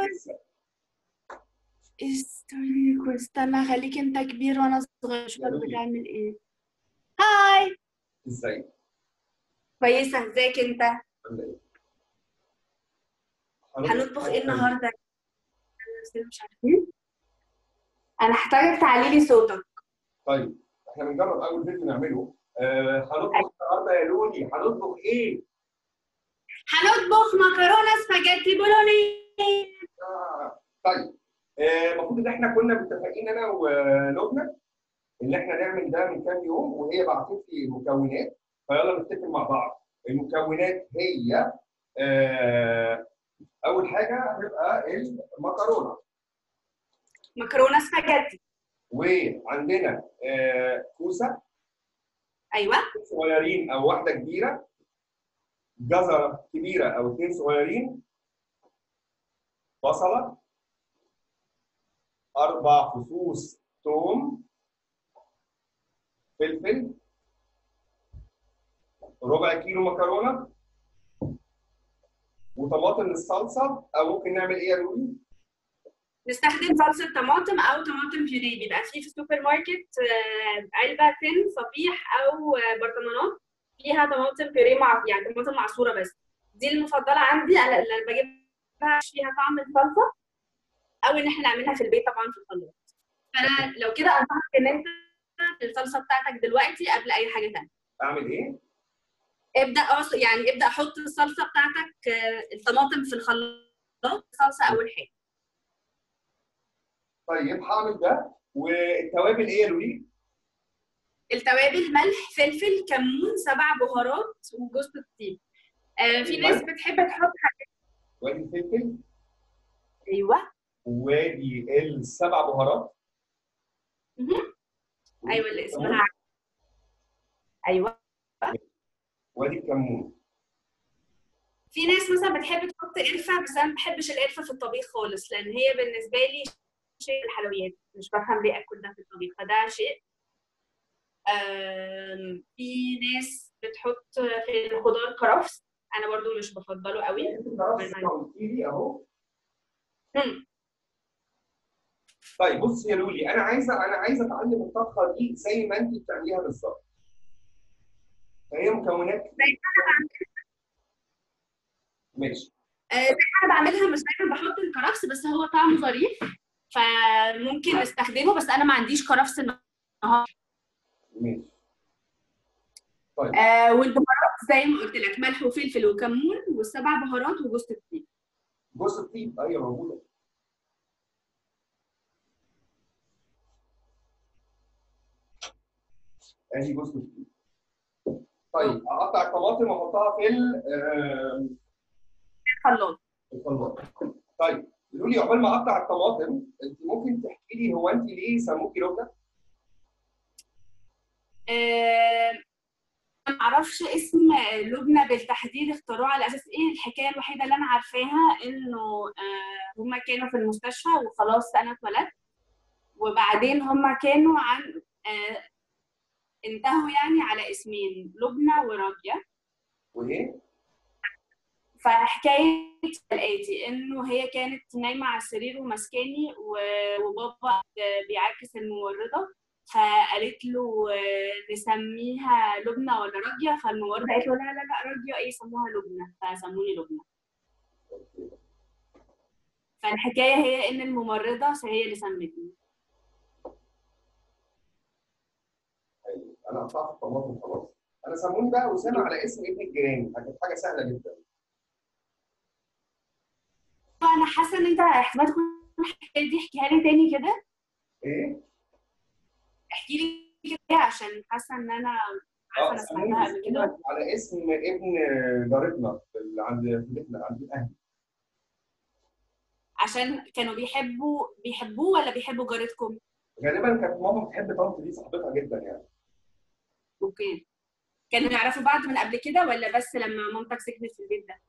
لسه استنى استنى خليك انت كبير وانا صغير شوفك يلا بينا. بتعمل ايه هاي ازاي؟ كويسة ازيك انت عامله ايه؟ هنطبخ ايه النهارده مش عارفين انا هحتاجك تعلي لي صوتك طيب احنا بنجرب اول فيديو نعمله آه، هنطبخ النهارده يا لولي هنطبخ ايه؟ هنطبخ مكرونة سباجيتي بولوني آه، طيب آه، المفروض ان احنا كنا متفقين انا ولبنى ان احنا نعمل ده من كام يوم وهي بعتت لي مكونات فيلا نتفق مع بعض المكونات هي آه، اول حاجه هتبقى المكرونه مكرونة سباجيتي وعندنا آه، كوسه ايوه صغيرين او واحده كبيره جزره كبيره او اثنين صغيرين بصله اربع فصوص ثوم فلفل ربع كيلو مكرونه وطماطم للصلصه او ممكن نعمل ايه يا لولي؟ نستخدم صلصة طماطم أو طماطم بيوري بيبقى فيه في السوبر ماركت آه، علبة تن صفيح أو آه، برطمانات فيها طماطم بيوري مع يعني طماطم معصورة بس دي المفضلة عندي أنا اللي بجيبها فيها طعم الصلصة أو إن إحنا نعملها في البيت طبعا في الخلاط فأنا لو كده أنصحك إن أنت الصلصة بتاعتك دلوقتي قبل أي حاجة تانية اعمل ايه؟ ابدأ أص- يعني ابدأ حط الصلصة بتاعتك آه، الطماطم في الخلاط صلصة أول حاجة طيب هعمل ده والتوابل ايه يا لولي؟ التوابل ملح فلفل كمون سبع بهارات وجوز الطيب آه في ناس بتحب تحط حاجات وادي الفلفل ايوه وادي السبع بهارات مهم. ايوه اللي اسمها ايوه وادي الكمون في ناس مثلا بتحب تحط قرفه بس انا ما بحبش القرفه في الطبيخ خالص لان هي بالنسبه لي شيء الحلويات مش بفهم ليه اكل ده في الطبيخ فده شيء آم، في ناس بتحط في الخضار كرفس انا برضو مش بفضله قوي انت بتعرفي قلتي لي اهو مم. طيب بص يا لولي انا عايزه انا عايزه اتعلم الطبخه دي زي ما انت بتعمليها بالظبط فهي مكونات ماشي آه، زي ما انا بعملها مش دايما بحط الكرفس بس هو طعمه ظريف فممكن نستخدمه بس انا ما عنديش كرفس النهارده ماشي طيب آه والبهارات زي ما قلت لك ملح وفلفل وكمون والسبع بهارات وجوز الطيب جوز الطيب ايوه موجوده ادي جوز الطيب طيب اقطع الطماطم واحطها في ال- آه، خلاط الخلاط طيب لولي عقبال ما اقطع الطماطم انت ممكن تحكي لي هو انت ليه سموكي لبنى؟ آه ما اعرفش اسم لبنى بالتحديد اختاروه على اساس ايه الحكايه الوحيده اللي انا عارفاها انه آه هما كانوا في المستشفى وخلاص انا اتولدت وبعدين هما كانوا عن آه انتهوا يعني على اسمين لبنى وراجية وايه؟ فحكاية الآتي إنه هي كانت نايمة على السرير ومسكاني و- وبابا بيعاكس الممرضة فقالت له آه، نسميها لبنى ولا راجية فالممرضة قالت له لا لا لا راجية إيه سموها لبنى فسموني لبنى فالحكاية هي إن الممرضة هي اللي سمتني أيوة. انا قطعت الطماطم خلاص انا سموني بقى اسامه على اسم ابن الجيران كانت حاجه سهله جدا فأنا حاسة إن أنت احتمال تكون الحكاية دي احكيها لي تاني كده ايه؟ احكي لي كده عشان حاسة إن أنا عارفة أنا سمعتها قبل كده سموني على اسم ابن جارتنا اللي عند في بيتنا عند الاهل عشان كانوا بيحبوا بيحبوه ولا بيحبوا جارتكم؟ غالبا كانت ماما بتحب طنط دي صاحبتها جدا يعني اوكي كانوا يعرفوا بعض من قبل كده ولا بس لما مامتك سكنت في البيت ده؟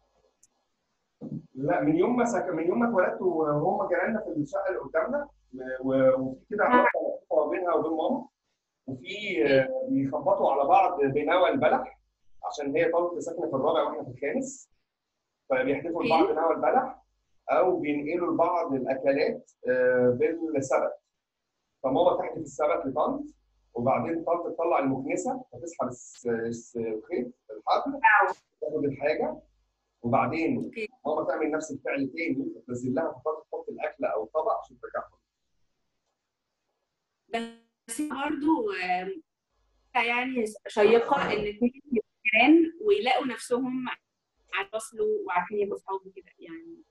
لا من يوم ما سك... من يوم ما اتولدت وهم جيراننا في الشقه اللي قدامنا و- وفي كده علاقه لطيفه بينها وبين ماما وفي آه، بيخبطوا على بعض بنوى البلح عشان هي طنط ساكنه في الرابع واحنا في الخامس فبيحدفوا لبعض نوى البلح او بينقلوا لبعض الاكلات آه، بالسبت فماما تحدف السبت لطنط وبعدين طنط تطلع المكنسه فتسحب الس- الس- الخيط الحبل تاخد الحاجه وبعدين اوكي ماما تعمل نفس الفعل تاني فتنزل لها فتحط تحط الاكل او الطبق عشان ترجعها بس برضه يعني شيقه ان اتنين يبقوا جيران ويلاقوا نفسهم يتواصلوا وعارفين يبقوا صحاب كده يعني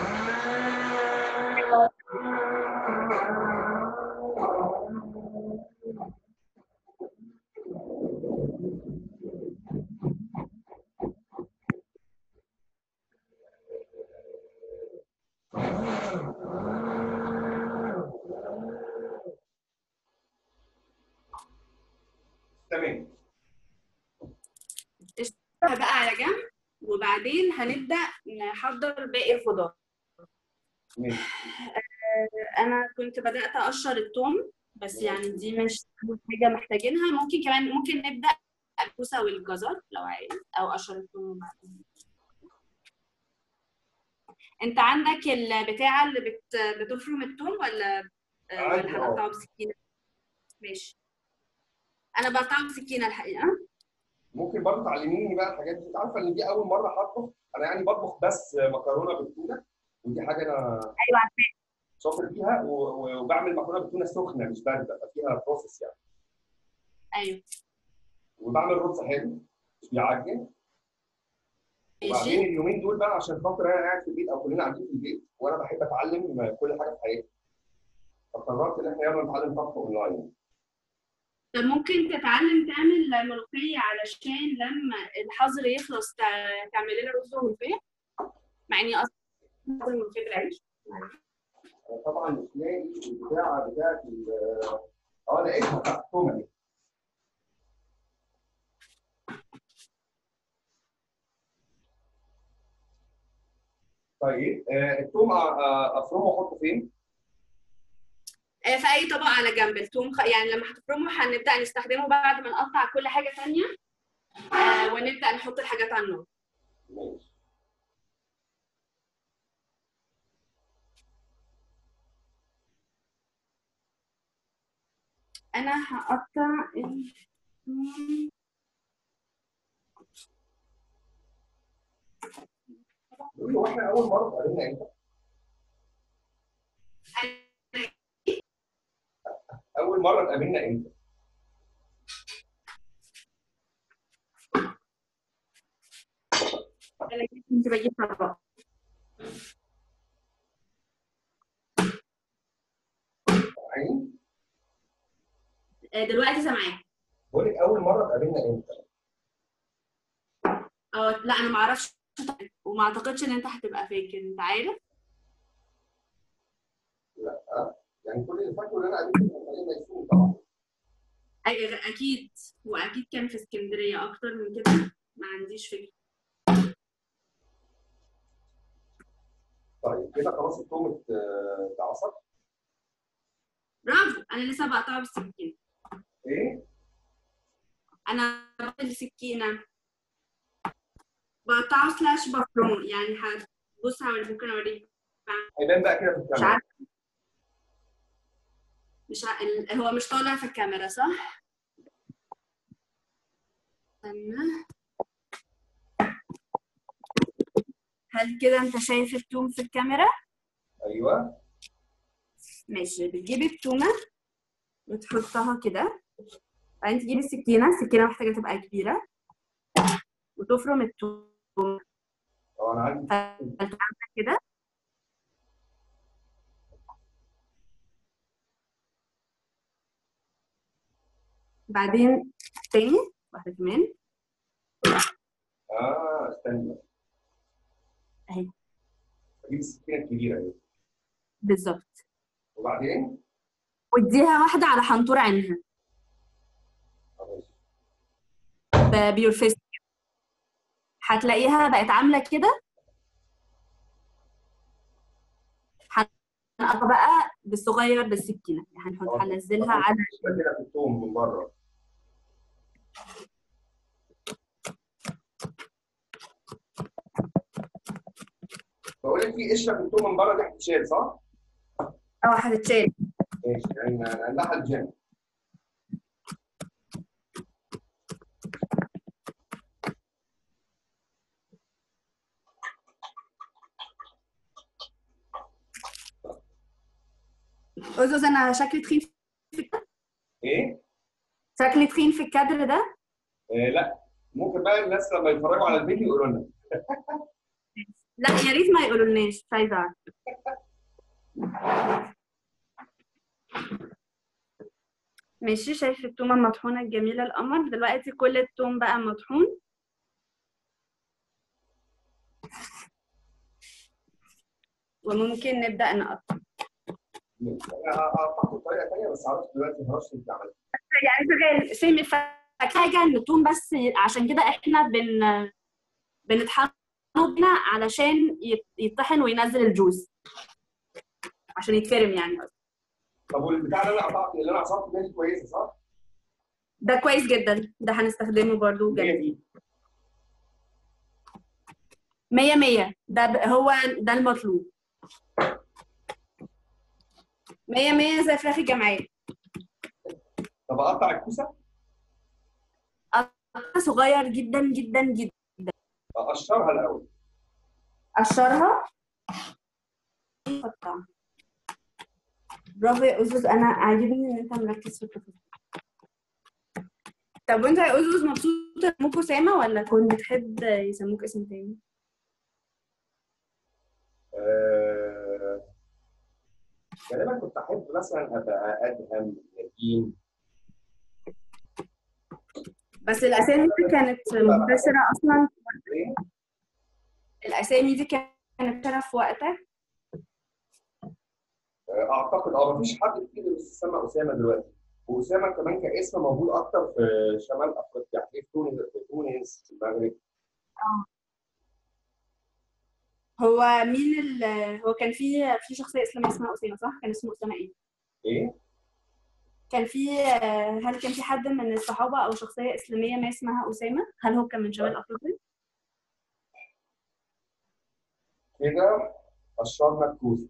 تمام بقى على جنب وبعدين هنبدأ نحضر باقي الخضار ماشي انا كنت بدأت اقشر الثوم بس يعني دي مش أول حاجة محتاجينها ممكن كمان ممكن نبدأ الكوسة والجزر لو عايز او اقشر الثوم وبعدين انت عندك البتاعة اللي بت... بتفرم الثوم ولا عادي، ولا اه. هقطعه بسكينة ماشي انا بقطعه بسكينة الحقيقة ممكن برضه تعلميني بقى الحاجات دي انت عارفه ان دي اول مره هطبخ انا يعني بطبخ بس مكرونه بالتونه ودي حاجه انا ايوه عارفة. شاطر فيها و- و- وبعمل مكرونه بالتونه سخنه مش بارده ففيها بروسس يعني ايوه وبعمل رز حلو مش بيعجن وبعدين ماشي اليومين دول بقى عشان خاطر انا قاعد في البيت او كلنا قاعدين في البيت وانا بحب اتعلم كل حاجه في حياتي فقررت ان احنا يلا نتعلم طبخ اونلاين طب ممكن تتعلم تعمل ملوخية علشان لما الحظر يخلص تع- تعمل لنا رز وملوخية مع اني اصلا باكل ملوخية بالعيش أنا طبعا مش لاقي البتاعه بتاعت ال- اه لقيتها بتاعت التومه دي طيب آه، التوم آه، آه، افرمه واحطه فين؟ آه، في اي طبق على جنب التوم خ... يعني لما هتفرمه هنبدأ نستخدمه بعد ما نقطع كل حاجة تانية آه، ونبدأ نحط الحاجات على النار ماشي انا هقطع الثوم قولي هو احنا اول مره اتقابلنا امتى؟ اول مره اتقابلنا امتى؟ انا كنت بجيب طبق عين آه، دلوقتي سامعاك بقول لك اول مره اتقابلنا امتى؟ اه لا انا ما اعرفش وما اعتقدش ان انت هتبقى فاكر انت عارف لا يعني كل اللي فاكره ان انا قابلت فريق ميسون طبعا أي- اكيد واكيد كان في اسكندريه اكتر من كده ما عنديش فكره طيب كده خلاص التوم ات- اتعصر برافو انا لسه بقطعه بالسكينه ايه؟ انا بالسكينه بقطعه سلاش بفرمه يعني هتبص هوريك ممكن اوريك هيبان بقى كده في مش الكاميرا عارفه مش ع... ال- هو مش طالع في الكاميرا صح؟ استنى هل كده انت شايف التوم في الكاميرا؟ ايوه ماشي بتجيبي التومة وتحطها كده بعدين تجيبي السكينة السكينة محتاجة تبقى كبيرة وتفرم التوم اه انا عندي عاملة كده بعدين تاني واحدة كمان اه استنى اهي اجيب السكينه الكبيره دي بالظبط وبعدين واديها واحدة على حنطور عينها خلاص بيور فيس هتلاقيها بقت عاملة كده هنقطع بقى بالصغير بالسكينة يعني هنحط هننزلها على يبقى كده في التوم من بره بقول لك في قشره في التوم من بره دي هتتشال صح؟ اه هتتشال ماشي يعني نقلها الجيم أزوز انا شكلي تخين في الكادر ايه؟ شكلي تخين في الكادر ده آه لا ممكن بقى الناس لما يتفرجوا على الفيديو يقولوا لنا لا يا ريت ما يقولولناش مش عايزه اعرف ماشي شايف التومه المطحونه الجميله القمر دلوقتي كل التوم بقى مطحون وممكن نبدا نقطع انا هقطعه بطريقه ثانيه بس عرفت دلوقتي خلاص انت عملت يعني شغال سيمي حاجه ان التوم بس عشان كده احنا بن بنطحنه هنا علشان يت- يطحن وينزل الجوز عشان يتفرم يعني قصدي. طب والبتاع اللي انا قطعت اللي انا عصرت بيها دي كويسه صح؟ ده كويس جدا ده هنستخدمه برضو هي جدا دي مية مية ده ب- هو ده المطلوب مية مية زي فراخ الجمعية طب اقطع الكوسه قطع صغير جدا جدا جدا اقشرها الاول قشرها قطع برافو يا أزوز أنا عاجبني إن أنت مركز في التفاصيل طب وأنت يا أزوز مبسوط يسموك أسامة ولا كنت بتحب يسموك اسم تاني؟ آه، غالبا كنت احب مثلا ابقى ادهم نديم بس الأسامي دي كانت منتشرة أصلا ايه الأسامي دي كانت منتشرة في وقتك آه، اعتقد اه مفيش حد كتير بيسمى اسامه دلوقتي واسامه كمان كاسم موجود اكتر في شمال افريقيا في تونس في تونس في المغرب هو مين ال هو كان في في شخصية إسلامية اسمها أسامة صح؟ كان اسمه أسامة إيه؟ ايه كان في هل كان في حد من الصحابة أو شخصية إسلامية ما اسمها أسامة؟ هل هو كان من شمال أفريقيا؟ كده قشرنا الكوسه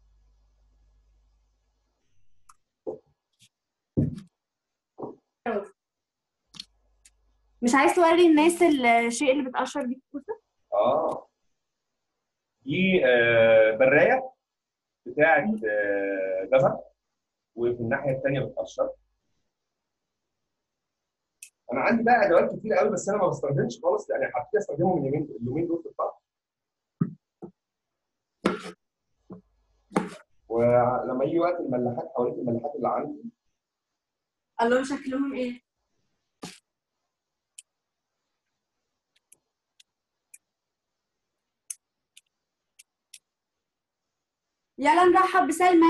مش عايز توري الناس الشيء اللي بتقشر بيه الكوسة؟ اه دي آه، برايه بتاعت آه، جزر وفي الناحيه الثانيه بتقشر انا عندي بقى ادوات كتير قوي بس انا ما بستخدمش خالص يعني هبتدي استخدمهم اليومين اليومين دول في الطبخ ولما يجي وقت الملاحات حوالين الملاحات اللي عندي الله شكلهم إيه؟ يلا نرحب بسلمى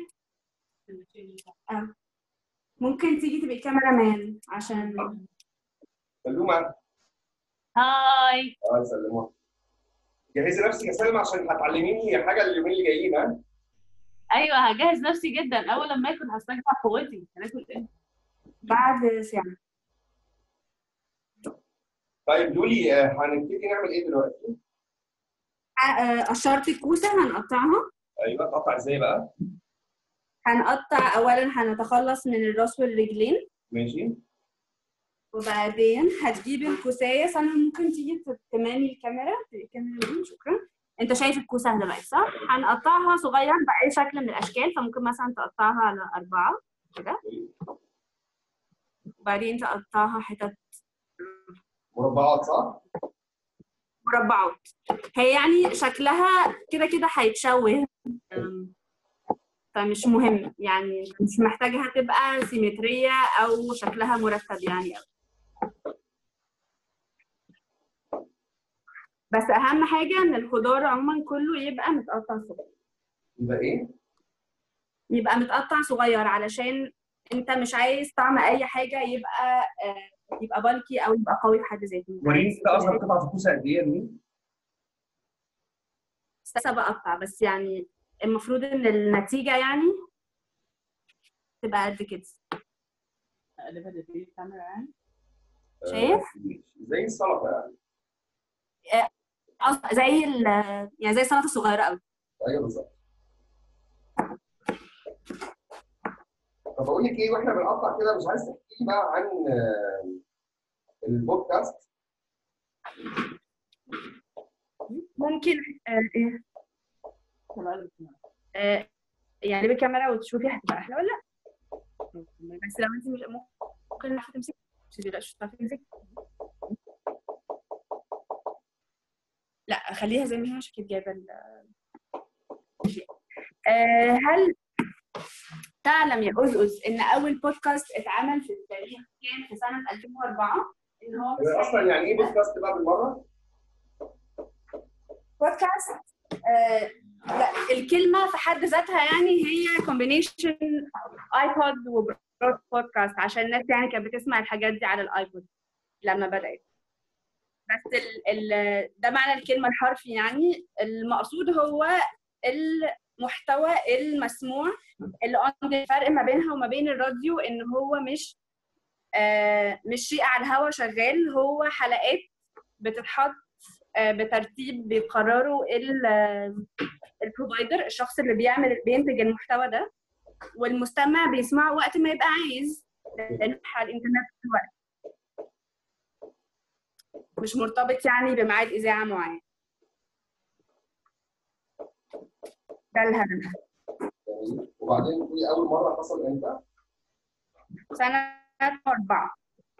آه. ممكن تيجي تبقي كاميرا مان عشان سلومه هاي اه سلموها جهزي نفسك يا سلمى عشان هتعلميني حاجه اليومين اللي جايين ها ايوه هجهز نفسي جدا اول لما اكل هسترجع قوتي هناكل ايه بعد ساعة طيب لولي آه، هنبتدي نعمل ايه دلوقتي؟ آه، قشرت الكوسة هنقطعها ايوه تقطع ازاي بقى؟ هنقطع أولا هنتخلص من الراس والرجلين ماشي وبعدين هتجيب الكوساية سنة ممكن تيجي تماني الكاميرا الكاميرا دي شكرا انت شايف الكوسة دلوقتي صح؟ هنقطعها صغير بأي شكل من الأشكال فممكن مثلا تقطعها على أربعة كده وبعدين تقطعها حتت مربعات صح؟ مربعات هي يعني شكلها كده كده هيتشوه أم، فمش مهم يعني مش محتاجها تبقى سيمترية أو شكلها مرتب يعني أوي. بس أهم حاجة إن الخضار عموما كله يبقى متقطع صغير يبقى ايه؟ يبقى متقطع صغير علشان أنت مش عايز طعم أي حاجة يبقى آه، يبقى بالكي أو يبقى قوي بحد ذاته أنت وريني عايز كده اصلا قطعه الكوسه قد ايه يا مين؟ لسه بقطع بس يعني المفروض ان النتيجة يعني تبقى قد كده اقلبها لفين الكاميرا يعني شايف؟ زي السلطه يعني أص- زي ال يعني زي السلطه الصغيره قوي ايوه بالظبط طب اقول لك ايه واحنا بنقطع كده مش عايز تحكي لي بقى عن آه، البودكاست ممكن آه، ايه آه، يعني بالكاميرا وتشوفي هتبقى احلى ولا لا بس لو انت مش ممكن نعرف تمسكي مش لا مش هتعرفي تمسكي لا خليها زي ما هي عشان كده جايبه ال- آه، هل تعلم يا أزأز إن أول بودكاست اتعمل في التاريخ كان في سنة 2004 إن هو آه، اصلا يعني ايه بودكاست بقى بالمره؟ بودكاست آه لا الكلمة في حد ذاتها يعني هي كومبينيشن ايبود وبودكاست عشان الناس يعني كانت بتسمع الحاجات دي على الايبود لما بدأت بس ال ال ده معنى الكلمة الحرفي يعني المقصود هو المحتوى المسموع اللي قصدي الفرق ما بينها وما بين الراديو ان هو مش آه مش شيء على الهوا شغال هو حلقات بتتحط آه، بترتيب بيقرروا البروفايدر الشخص اللي بيعمل بينتج المحتوى ده والمستمع بيسمعه وقت ما يبقى عايز لأنه على الانترنت في الوقت مش مرتبط يعني بميعاد اذاعه معين ده الهدف يعني وبعدين في اول مره حصل امتى؟ سنه أربعة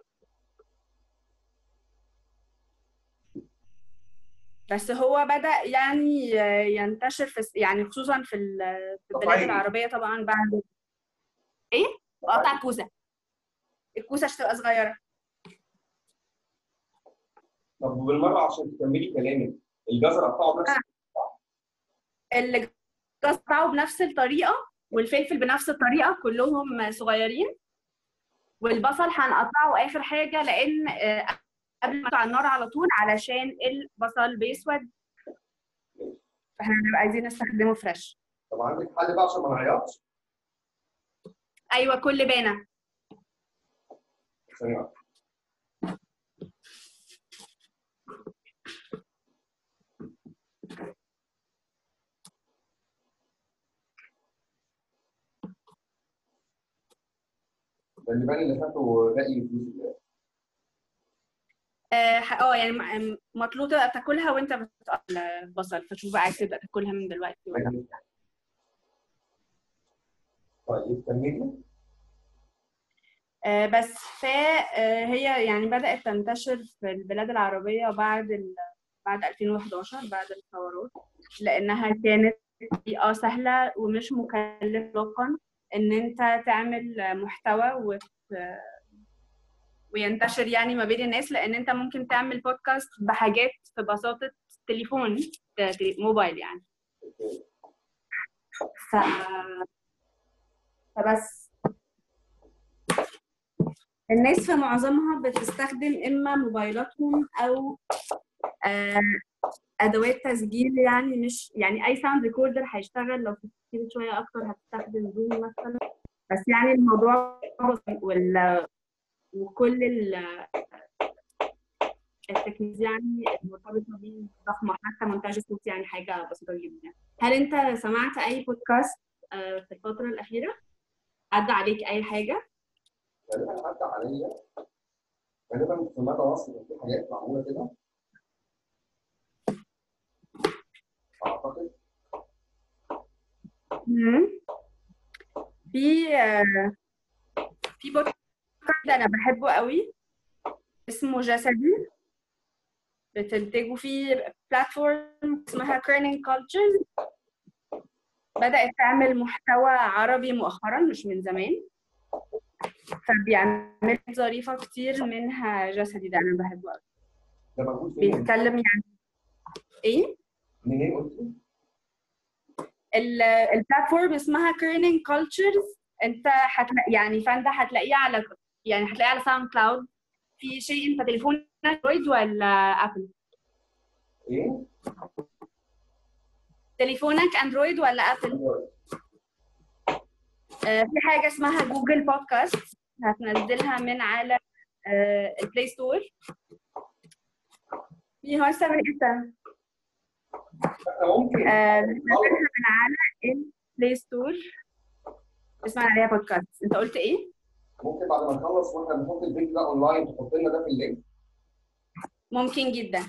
بس هو بدأ يعني ينتشر في يعني خصوصا في ال- في البلاد طيب. العربية طبعا بعد ايه؟ قطع الكوسة الكوسة عشان تبقى صغيرة طب بالمره عشان تكملي كلامك الجزر قطعه بنفس اللي قطعوا بنفس الطريقة والفلفل بنفس الطريقة كلهم صغيرين والبصل هنقطعه آخر حاجة لأن آه، قبل ما على النار على طول علشان البصل بيسود فاحنا هنبقى عايزين نستخدمه فريش طب عندك حل بقى عشان ما نعيطش؟ أيوة كل بانة ثانيه واحدة. ده اللي بان اللي فاتوا باقي الفلوس اللي اه ح- آه، يعني م- مطلوب تبقى تاكلها وانت بتقطع البصل فشوف بقى عايز تبقى تاكلها من دلوقتي ولا لا. طيب كملي آه، بس فهي يعني بدأت تنتشر في البلاد العربية بعد ال... بعد 2011 بعد الثورات لأنها كانت طريقة سهلة ومش مكلفة إطلاقا إن أنت تعمل محتوى وت... وينتشر يعني ما بين الناس لأن أنت ممكن تعمل بودكاست بحاجات في بساطة تليفون ت- موبايل يعني ف... فبس الناس في معظمها بتستخدم إما موبايلاتهم أو آه، أدوات تسجيل يعني مش يعني أي ساوند ريكوردر هيشتغل لو كتير شوية أكتر هتستخدم زوم مثلا بس يعني الموضوع بسيط وال وكل ال التكنيك يعني المرتبطة بيه ضخمة حتى مونتاج الصوت يعني حاجة بسيطة جدا هل أنت سمعت أي بودكاست آه، في الفترة الأخيرة؟ عدى عليك أي حاجة؟ غالبا عدى عليا غالبا في مدى مصر كان في حاجات معموله كده اعتقد مم. في آه، في بودكاست انا بحبه قوي اسمه جسدي بتنتجوا فيه بلاتفورم اسمها كيرنينج كولتشرز بدأت تعمل محتوى عربي مؤخرا مش من زمان فبيعمل ظريفة كتير منها جسدي ده أنا بحبه قوي ده موجود فين؟ بيتكلم يعني إيه؟ منين قلت لي؟ ال- البلاتفورم اسمها كيرنينج كولتشرز انت هتلاقي يعني فانت هتلاقيه على يعني هتلاقيه على ساوند كلاود في شيء انت تليفونك اندرويد ولا ابل ايه؟ تليفونك اندرويد ولا ابل آه، في حاجه اسمها جوجل بودكاست هتنزلها من على آه، البلاي ستور في هو سامع انت احنا ممكن آه، نخلص- بننزلها من على البلاي ستور اسمع عليها بودكاست انت قلت ايه؟ ممكن بعد ما نخلص واحنا بنحط الفيديو ده اونلاين تحط لنا ده في اللينك ممكن جدا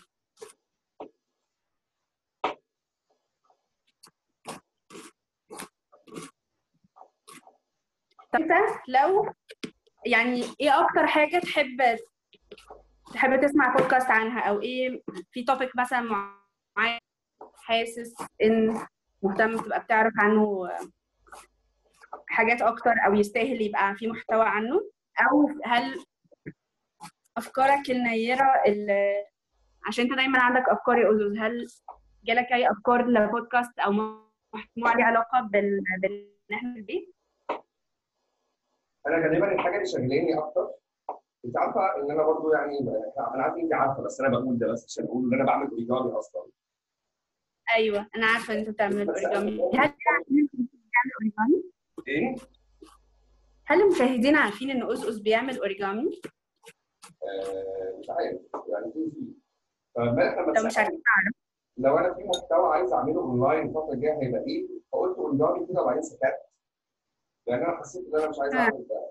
طب انت لو يعني ايه اكتر حاجه تحب تحب تسمع بودكاست عنها او ايه في توبيك مثلا معين حاسس ان مهتم تبقى بتعرف عنه حاجات اكتر او يستاهل يبقى في محتوى عنه او هل افكارك النيره اللي عشان انت دايما عندك افكار يا أزوز هل جالك اي افكار لبودكاست او محتوى ليه علاقه بال بال إن احنا في البيت انا غالبا الحاجه اللي شغلاني اكتر انت عارفه ان انا برضو يعني انا عارف انت عارفه بس انا بقول ده بس عشان اقول ان انا بعمل اوريجامي اصلا ايوه انا عارفه ان انت بتعمل اوريجامي هل بتعمل اوريجامي ايه؟ هل المشاهدين عارفين ان أزأز بيعمل اوريجامي آه مش عارف يعني في في فما احنا لو مش عارفين لو انا في محتوى عايز اعمله اونلاين الفتره الجايه هيبقى ايه؟ فقلت اوريجامي كده وبعدين سكت لان انا حسيت ان انا مش عايز اعمل ده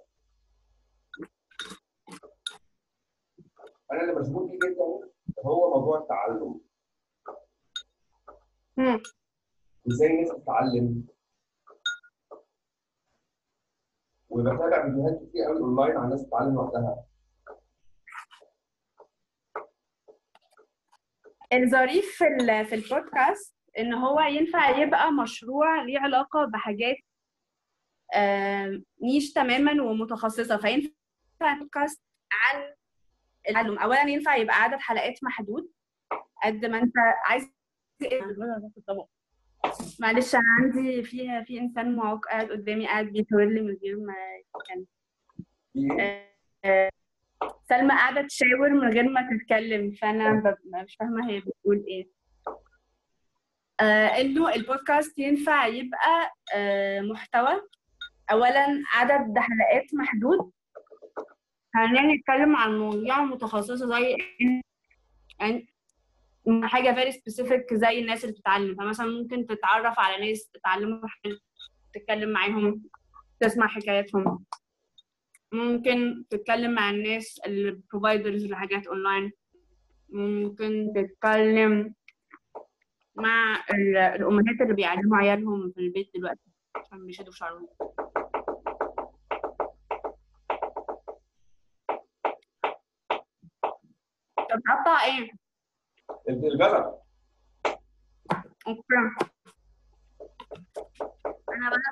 انا اللي مشغول بيه جدا هو موضوع التعلم مم. ازاي الناس تتعلم وبتابع فيديوهات كتير قوي اونلاين عن الناس تتعلم لوحدها الظريف في ال- في البودكاست ان هو ينفع يبقى مشروع ليه علاقه بحاجات آم، نيش تماما ومتخصصه فينفع بودكاست عن التعلم اولا ينفع يبقى عدد حلقات محدود قد ما انت عايز معلش انا عندي في في انسان معاق قاعد قدامي قاعد بيشاور لي من غير ما يتكلم في ايه؟ آه، سلمى قاعدة تشاور من غير ما تتكلم فأنا ببقى مش فاهمة هي بتقول إيه آه إنه البودكاست ينفع يبقى آه محتوى أولا عدد حلقات محدود خلينا نتكلم عن مواضيع متخصصة زي إن- يعني حاجة very specific زي الناس اللي بتتعلم فمثلا ممكن تتعرف على ناس تتعلموا حاجة تتكلم معاهم تسمع حكاياتهم ممكن تتكلم مع الناس اللي بروفايدرز لحاجات اونلاين ممكن تتكلم مع ال- الامهات اللي بيعلموا عيالهم في البيت دلوقتي عشان بيشدوا في شعرهم طب تقطع ايه؟ الجزر اوكي انا بقى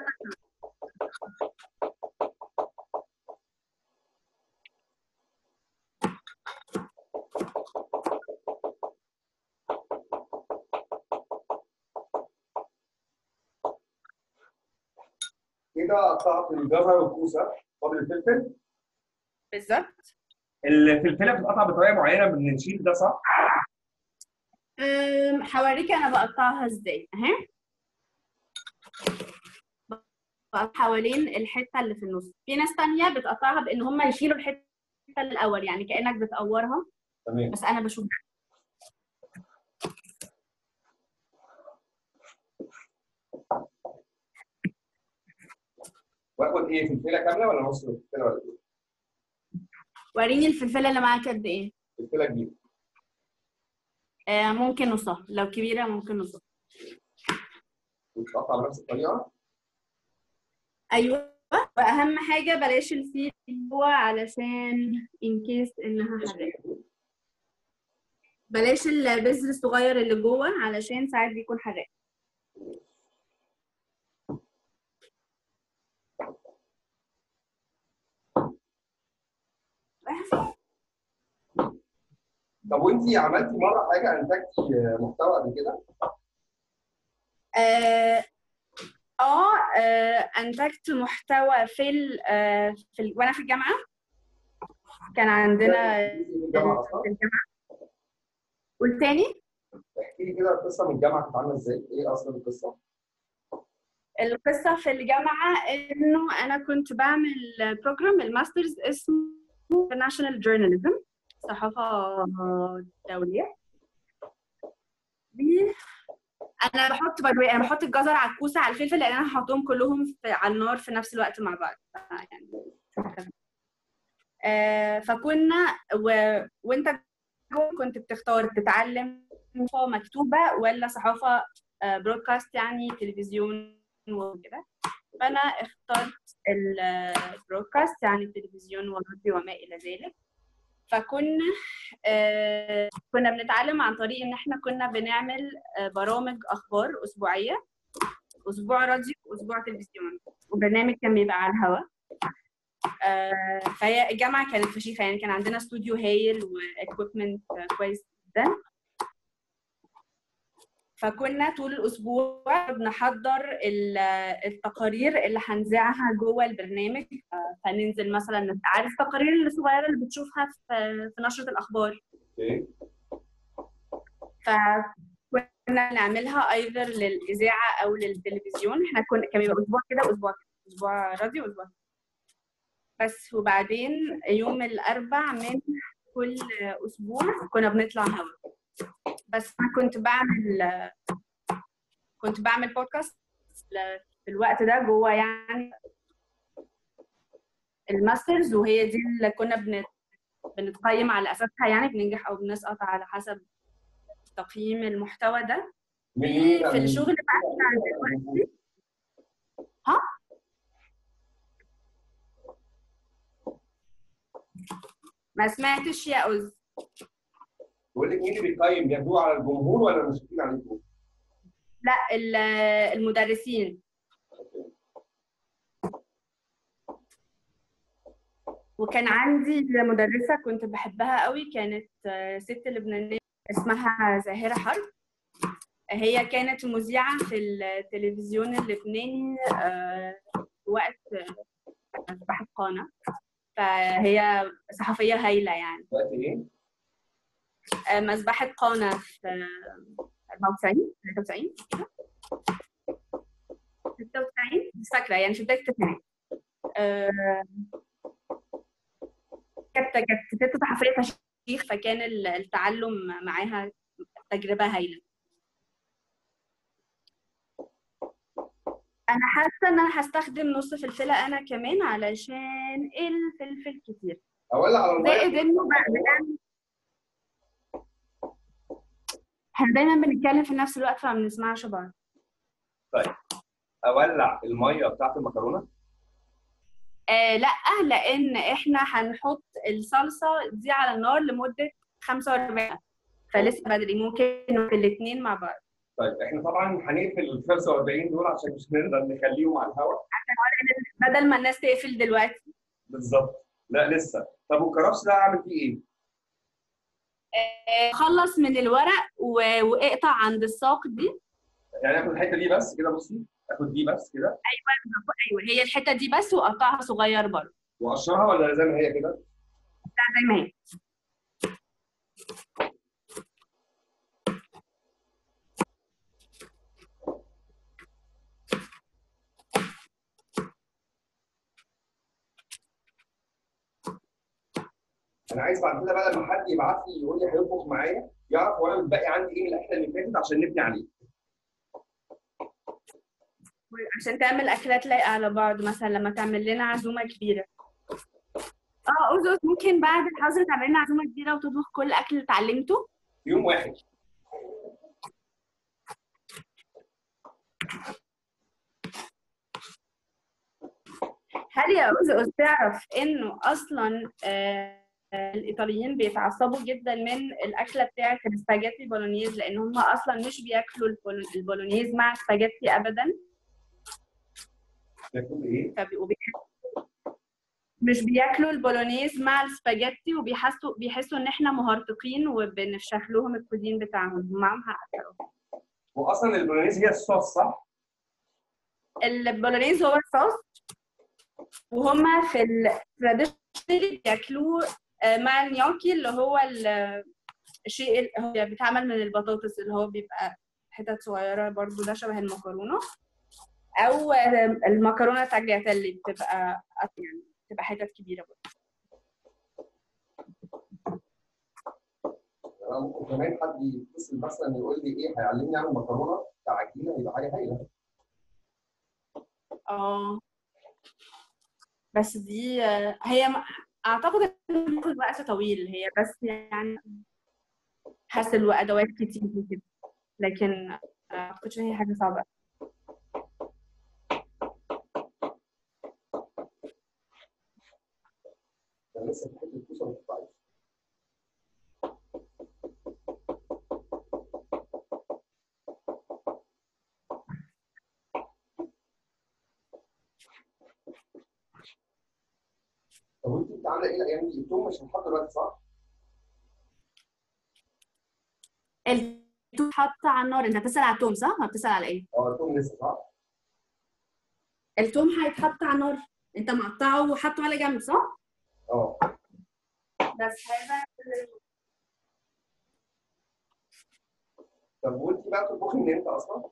كده قطعت الجزر والكوسه فاضل الفلفل بالظبط الفلفله بتتقطع بطريقه معينه بنشيل ده صح؟ أم، هوريك انا بقطعها ازاي اهي بقطع حوالين الحته اللي في النص في ناس تانية بتقطعها بان هم يشيلوا الحته الاول يعني كانك بتقورها تمام بس انا بشوف واخد ايه فلفله كامله ولا نص فلفله ولا ايه؟ وريني الفلفله اللي معاك قد ايه فلفله كبيره آه ممكن نصها لو كبيره ممكن نصها وتتقطع بنفس الطريقه ايوه واهم حاجه بلاش الفيل جوه علشان ان كيس انها حراقه بلاش البذر الصغير اللي جوه علشان ساعات بيكون حراق طب وانت عملتي مره حاجه انتجتي محتوى قبل كده؟ آه اه آه، انتجت محتوى في ال آه، في ال وانا في الجامعه كان عندنا في الجامعه اصلا في الجامعه والتاني احكي لي كده القصه من الجامعه كانت عامله ازاي؟ ايه اصلا القصه؟ القصه في الجامعه انه انا كنت بعمل بروجرام الماسترز اسمه International Journalism صحافه دوليه انا بحط باي ذا انا بحط الجزر على الكوسه على الفلفل لان انا هحطهم كلهم في على النار في نفس الوقت مع بعض ف- يعني آه، فكنا و... وانت جوه كنت بتختار تتعلم صحافه مكتوبه ولا صحافه برودكاست يعني تلفزيون وكده فانا اخترت البرودكاست يعني التلفزيون والراديو وما الى ذلك فكنا آه، كنا بنتعلم عن طريق ان احنا كنا بنعمل آه، برامج اخبار اسبوعيه اسبوع راديو واسبوع تلفزيون وبرنامج كان بيبقى على الهواء آه، فهي الجامعه كانت فشيخه يعني كان عندنا استوديو هايل واكويبمنت كويس جدا فكنا طول الاسبوع بنحضر ال- التقارير اللي هنذاعها جوه البرنامج آه، فننزل مثلا عارف التقارير الصغيره اللي بتشوفها في في نشره الاخبار اوكي فكنا نعملها ايذر للاذاعه او للتلفزيون احنا كنا كان بيبقى اسبوع كده واسبوع كده اسبوع راديو واسبوع كده. بس وبعدين يوم الاربع من كل اسبوع كنا بنطلع هوا بس انا كنت بعمل كنت بعمل بودكاست في الوقت ده جوه يعني الماسترز وهي دي اللي كنا بنت بنتقيم على اساسها يعني بننجح او بنسقط على حسب تقييم المحتوى ده من في مين في الشغل بتاعنا دلوقتي ها ما سمعتش يا أز بقول لك مين اللي بيقيم بياخدوه على الجمهور ولا مشرفين عليكم؟ لا ال- المدرسين وكان عندي مدرسة كنت بحبها قوي كانت آه، ست لبنانية اسمها زاهرة حرب هي كانت مذيعة في التلفزيون اللبناني آه، وقت آه، أصبحت قانة فهي صحفية هايلة يعني وقت ايه؟ آه، مذبحة قانا في آه، 94 93 كده 96 مش فاكرة يعني في بداية التسعينات آه، كانت كانت ست صحفية فشيخ فكان ال- التعلم معاها تجربة هايلة أنا حاسة إن أنا هستخدم نص فلفلة أنا كمان علشان الفلفل كتير اولع على الميه زائد إنه بقى بنعمل احنا دايما بنتكلم في نفس الوقت فما بنسمعش بعض اولع الميه بتاعت المكرونه آه لا لان احنا هنحط الصلصه دي على النار لمده 45 فلسه بدري ممكن الاثنين مع بعض طيب احنا طبعا هنقفل ال 45 دول عشان مش هنقدر نخليهم على الهواء بدل ما الناس تقفل دلوقتي بالظبط لا لسه طب والكرفس ده اعمل فيه ايه؟ آه خلص من الورق و- واقطع عند الساق دي يعني اخد الحته دي بس كده بصي اخد دي بس كده ايوه هي الحته دي بس وقطعها صغير برضه واقشرها ولا زي ما هي كده؟ زي ما هي انا عايز بعد كده بقى لما حد يبعت لي يقول لي هيطبخ معايا يعرف هو انا متبقي عندي ايه من الاكله اللي فاتت عشان نبني عليه عشان تعمل اكلات لايقه على بعض مثلا لما تعمل لنا عزومه كبيره اه أوزوس ممكن بعد الحظر تعمل لنا عزومه كبيره وتطبخ كل الاكل اللي اتعلمته في يوم واحد هل يا أوزوس تعرف انه اصلا آه، آه، الايطاليين بيتعصبوا جدا من الاكله بتاعه السباجيتي بولونيز لان هم اصلا مش بياكلوا البول- البولونيز مع سباجيتي ابدا تاكل ايه؟ فبيبقوا بيحسوا مش بياكلوا البولونيز مع السباجيتي وبيحسوا بيحسوا ان احنا مهرطقين وبنفشخ لهم الكودين بتاعهم هم معاهم حق بصراحة. واصلا البولونيز هي الصوص صح؟ البولونيز هو الصوص وهما في التراديشنال بياكلوه آه، مع النيوكي اللي هو ال- الشيء اللي هو بيتعمل من البطاطس اللي هو بيبقى حتت صغيرة برضو ده شبه المكرونة أو آه، المكرونة تاجياتيلي بتبقى يعني بتبقى حتت كبيرة برضو انا ممكن كمان حد يتصل مثلا يقول لي ايه هيعلمني اعمل مكرونه تعجينه يبقى حاجه هايله اه بس دي آه، هي م- اعتقد ان بتاخد وقت طويل هي بس يعني حاسل وادوات كتير كده لكن آه، ما اعتقدش ان هي حاجه صعبه انا لسه في حته كوسه مش عارف طب وانت انت عامله ايه الايام دي؟ التوم مش هنحط دلوقتي صح؟ التوم حاطه على النار انت بتسال على التوم صح؟ ما بتسال على ايه؟ اه التوم لسه صح؟ التوم هيتحط على النار انت مقطعه وحاطه على جنب صح؟ اه بس هذا طب وانت بقى بتطبخي من امتى اصلا؟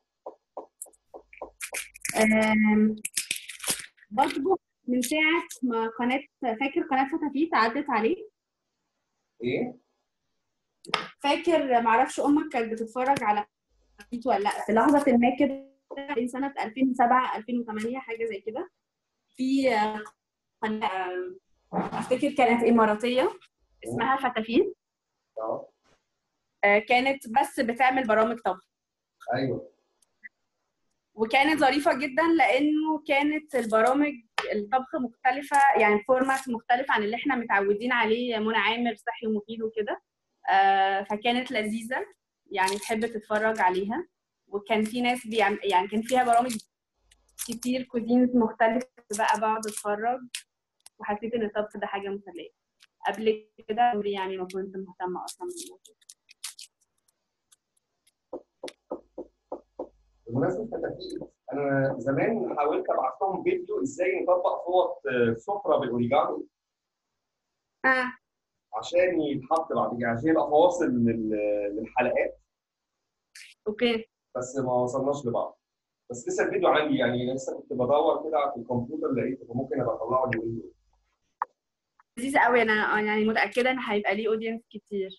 آم، بطبخ من ساعة ما قناة فاكر قناة فتافيت عدت عليه ايه؟ فاكر معرفش أمك كانت بتتفرج على فتافيت ولا لأ في لحظة ما كده بين سنة 2007 2008 حاجة زي كده في آه، قناة آه، أفتكر كانت إماراتية اسمها فتافيت اه آه، كانت بس بتعمل برامج طبخ ايوه وكانت ظريفة جدا لأنه كانت البرامج الطبخ مختلفة يعني فورمات مختلف عن اللي احنا متعودين عليه منى عامر صحي ومفيد وكده آه، فكانت لذيذة يعني تحب تتفرج عليها وكان في ناس بيعم... يعني كان فيها برامج كتير كوزينز مختلفة بقى بقعد اتفرج وحسيت ان الطبخ ده حاجة مسلية قبل كده عمري يعني ما كنت مهتمة اصلا بالموضوع بمناسبه فتافيت انا زمان حاولت ابعت لهم فيديو ازاي نطبق فوط آه، سفره بالاوريجامي اه عشان يتحط بعد كده عشان يبقى فواصل لل- للحلقات اوكي بس ما وصلناش لبعض بس لسه الفيديو عندي يعني لسه كنت بدور كده في الكمبيوتر لقيته فممكن ابقى اطلعه اليومين دول لذيذ قوي انا يعني متاكده ان هيبقى ليه اودينس كتير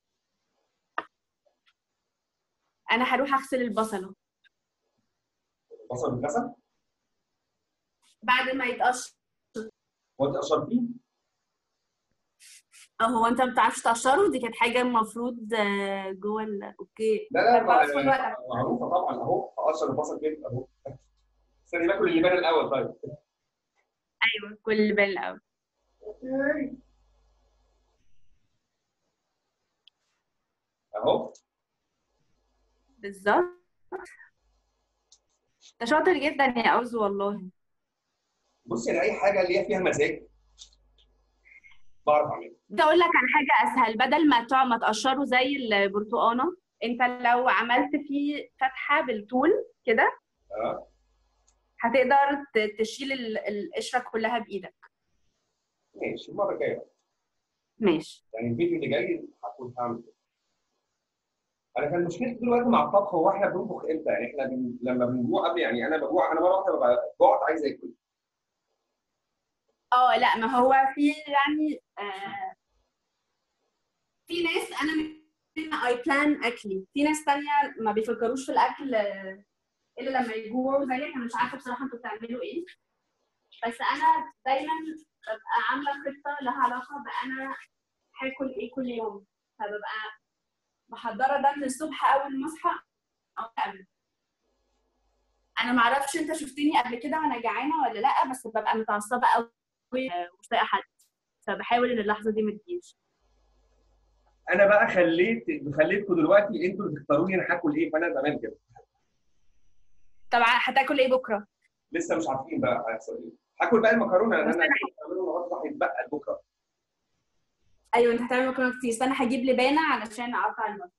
انا هروح اغسل البصله بصل بالكسل بعد ما يتقشر هو انت قشرتيه؟ اه هو انت ما بتعرفش تقشره دي كانت حاجه المفروض آه، جوه ال... اوكي لا لا طب خلاص، خد ما- وقتك. معروفه طبعا اهو اقشر البصل كده اهو استني باكل اللبان الاول طيب ايوه كل اللي بان الاول اهو بالظبط ده شاطر جدا يا اوزو والله بصي انا اي حاجه اللي هي فيها مزاج بعرف اعملها ده اقول لك عن حاجه اسهل بدل ما تقع ما تقشره زي البرتقانه انت لو عملت فيه فتحه بالطول كده اه هتقدر ت- تشيل ال- القشره كلها بايدك ماشي المره الجايه ماشي يعني الفيديو اللي جاي هكون هعمل كده انا كان مشكلتي دلوقتي مع الطبخ هو احنا بنطبخ امتى يعني احنا بن... لما بنجوع قبل يعني انا بجوع انا مره واحده ببقى جوعت عايز اكل اه لا ما هو في يعني آه في ناس انا من اي بلان اكلي في ناس تانية ما بيفكروش في الاكل آه، الا لما يجوعوا زيك انا مش عارفه بصراحه انتوا بتعملوا ايه بس انا دايما ببقى عامله خطه لها علاقه بانا هاكل ايه كل يوم فببقى محضره ده من الصبح اول ما اصحى او قبل انا معرفش انت شفتني قبل كده وانا جعانه ولا لا بس ببقى متعصبه قوي ومش طايقه حد فبحاول ان اللحظه دي ما تجيش انا بقى خليت خليتكم دلوقتي انتوا اللي تختاروا لي انا هاكل ايه فانا تمام كده طبعا هتاكل ايه بكره لسه مش عارفين بقى هيحصل ايه هاكل بقى المكرونه لان بس انا أنا- هعمله النهارده هيتبقى لبكره ايوه انت هتعمل مكرونه كتير استنى هجيب لبانه علشان اقطع المكرونه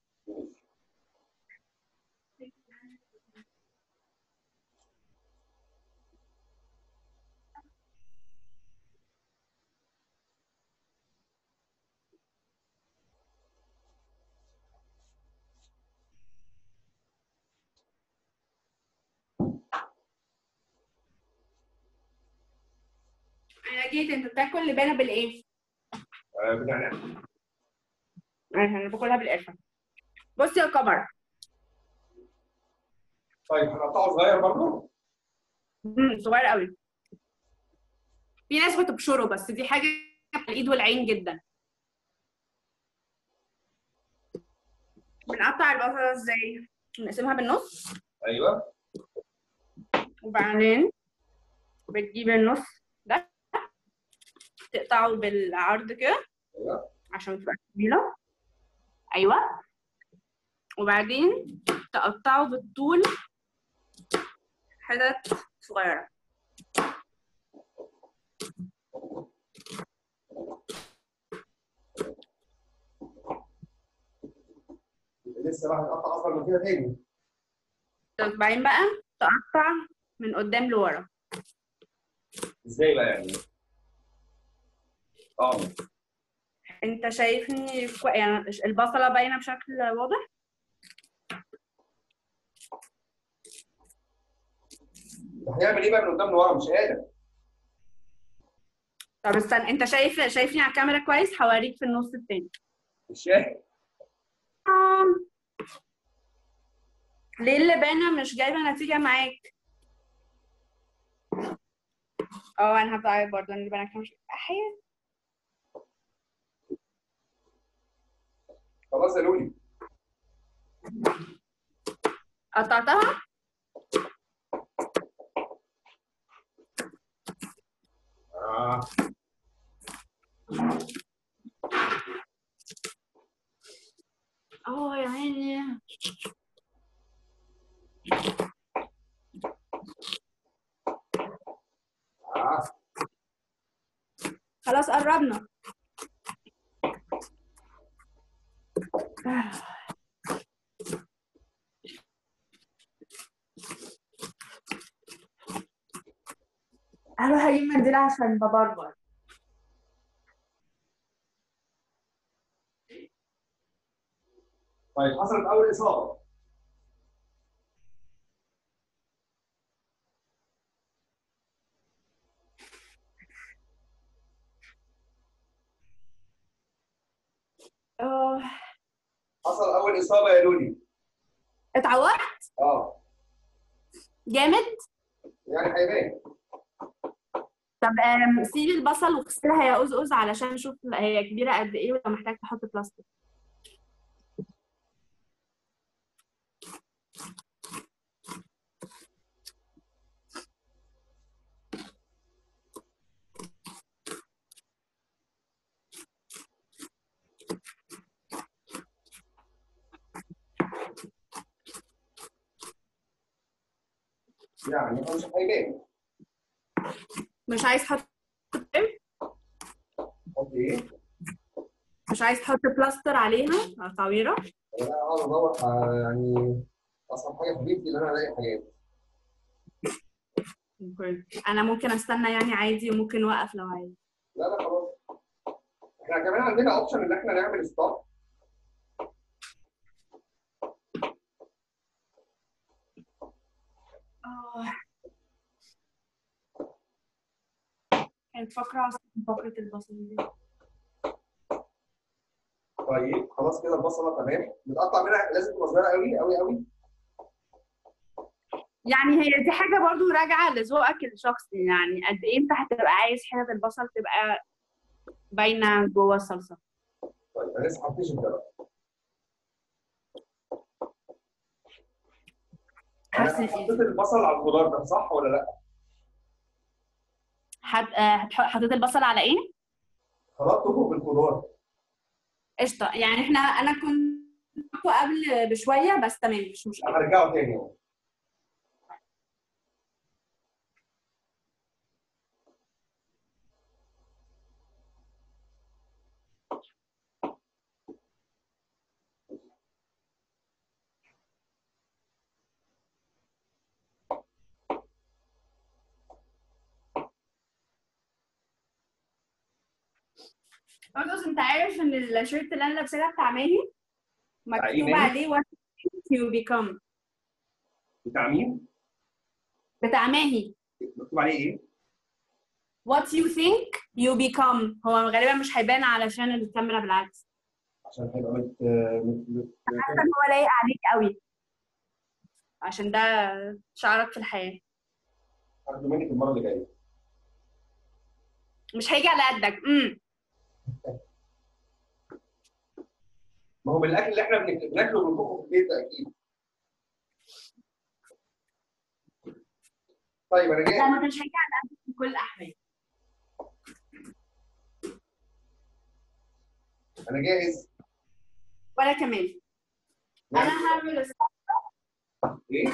انا جيت انت بتاكل لبانه بالايه آه بنعناع انا باكلها بالقرفه بصي يا قمر طيب هنقطعه صغير برضه مم، صغير قوي في ناس بتبشره بس دي حاجه على الايد والعين جدا بنقطع البصله ازاي بنقسمها بالنص ايوه وبعدين بتجيب النص ده تقطعه بالعرض كده ايوه عشان تبقى طويلة أيوة وبعدين تقطعه بالطول حتت صغيرة لسه بقى هنقطع اصغر من كده تاني طب بعدين بقى تقطع من قدام لورا ازاي بقى يعني؟ اه انت شايفني كو... يعني البصلة باينة بشكل واضح هنعمل ايه بقى من قدام لورا مش قادر طب استنى انت شايف شايفني على الكاميرا كويس هوريك في النص التاني مش شايف آم. ليه اللبانة مش جايبة نتيجة معاك؟ اه انا هبدأ برضه ان اللبانة كان مش احيانا خلاص يا لولي قطعتها آه. اه يا عيني آه. خلاص قربنا هروح اجيب منديل عشان ببربر طيب حصلت اول اصابه اه حصل اول اصابه يا لولي اتعورت اه جامد يعني هيبان طب آم، سيبي البصل واغسلها يا أزأز علشان نشوف هي كبيرة قد ايه ولو محتاج تحط بلاستيك يعني هو مش هيبان مش عايز تحط قصدي ايه؟ مش عايز تحط بلاستر عليها تعويرة انا اقعد ادور على- يعني اصعب حاجه في بيتي ان انا الاقي حاجات انا ممكن استنى يعني عادي وممكن اوقف لو عايز لا لا خلاص احنا كمان عندنا اوبشن ان احنا نعمل ستوب اه كانت فقرة أصلاً فقرة البصل دي طيب خلاص كده البصله تمام بتقطع منها لازم تبقى صغيره قوي قوي قوي يعني هي دي حاجة برضو راجعة لذوقك الشخصي يعني قد ايه انت هتبقى عايز حتت البصل تبقى باينة جوه الصلصة طيب انا لسه هكتشف ده بقى انا حاسس حطيت البصل على الخضار ده صح ولا لا؟ حط آه، هتح- حطيت البصل على ايه؟ خلطته بالخضار قشطة يعني احنا انا كنت حاطه قبل بشوية بس تمام مش مشكلة هرجعه تاني اهو برضه انت عارف ان الشيرت اللي انا لابساه ده بتاع ماهي بتاع إيه مكتوب ماهي؟ عليه what you become بتاع مين؟ بتاع ماهي مكتوب عليه ايه؟ what you think you become هو غالبا مش هيبان علشان الكاميرا بالعكس عشان هيبقى مت مت مت حاسه ان هو لايق عليك قوي عشان ده شعرك في الحياه هاخده منك المره اللي جايه مش هيجي على قدك امم ما هو من الاكل اللي احنا بنك- بناكله ونطبخه في البيت ده اكيد طيب انا لا جاهز ما كانش هيجي على قدك في كل الاحوال انا جاهز وانا كمان انا هعمل الص- ايه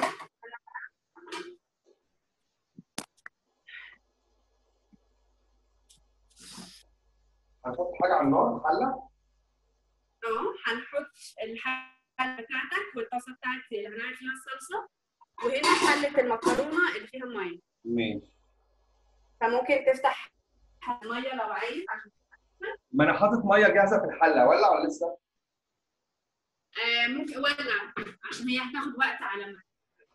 هنحط حاجه على النار حله اه هنحط الحله بتاعتك والطاسه بتاعتي اللي هنعمل فيها الصلصه وهنا حله المكرونه اللي فيها الميه ماشي فممكن تفتح الميه لو عايز عشان ما انا حاطط ميه جاهزه في الحله ولا ولا لسه آه ممكن ولع عشان هي هتاخد وقت على ما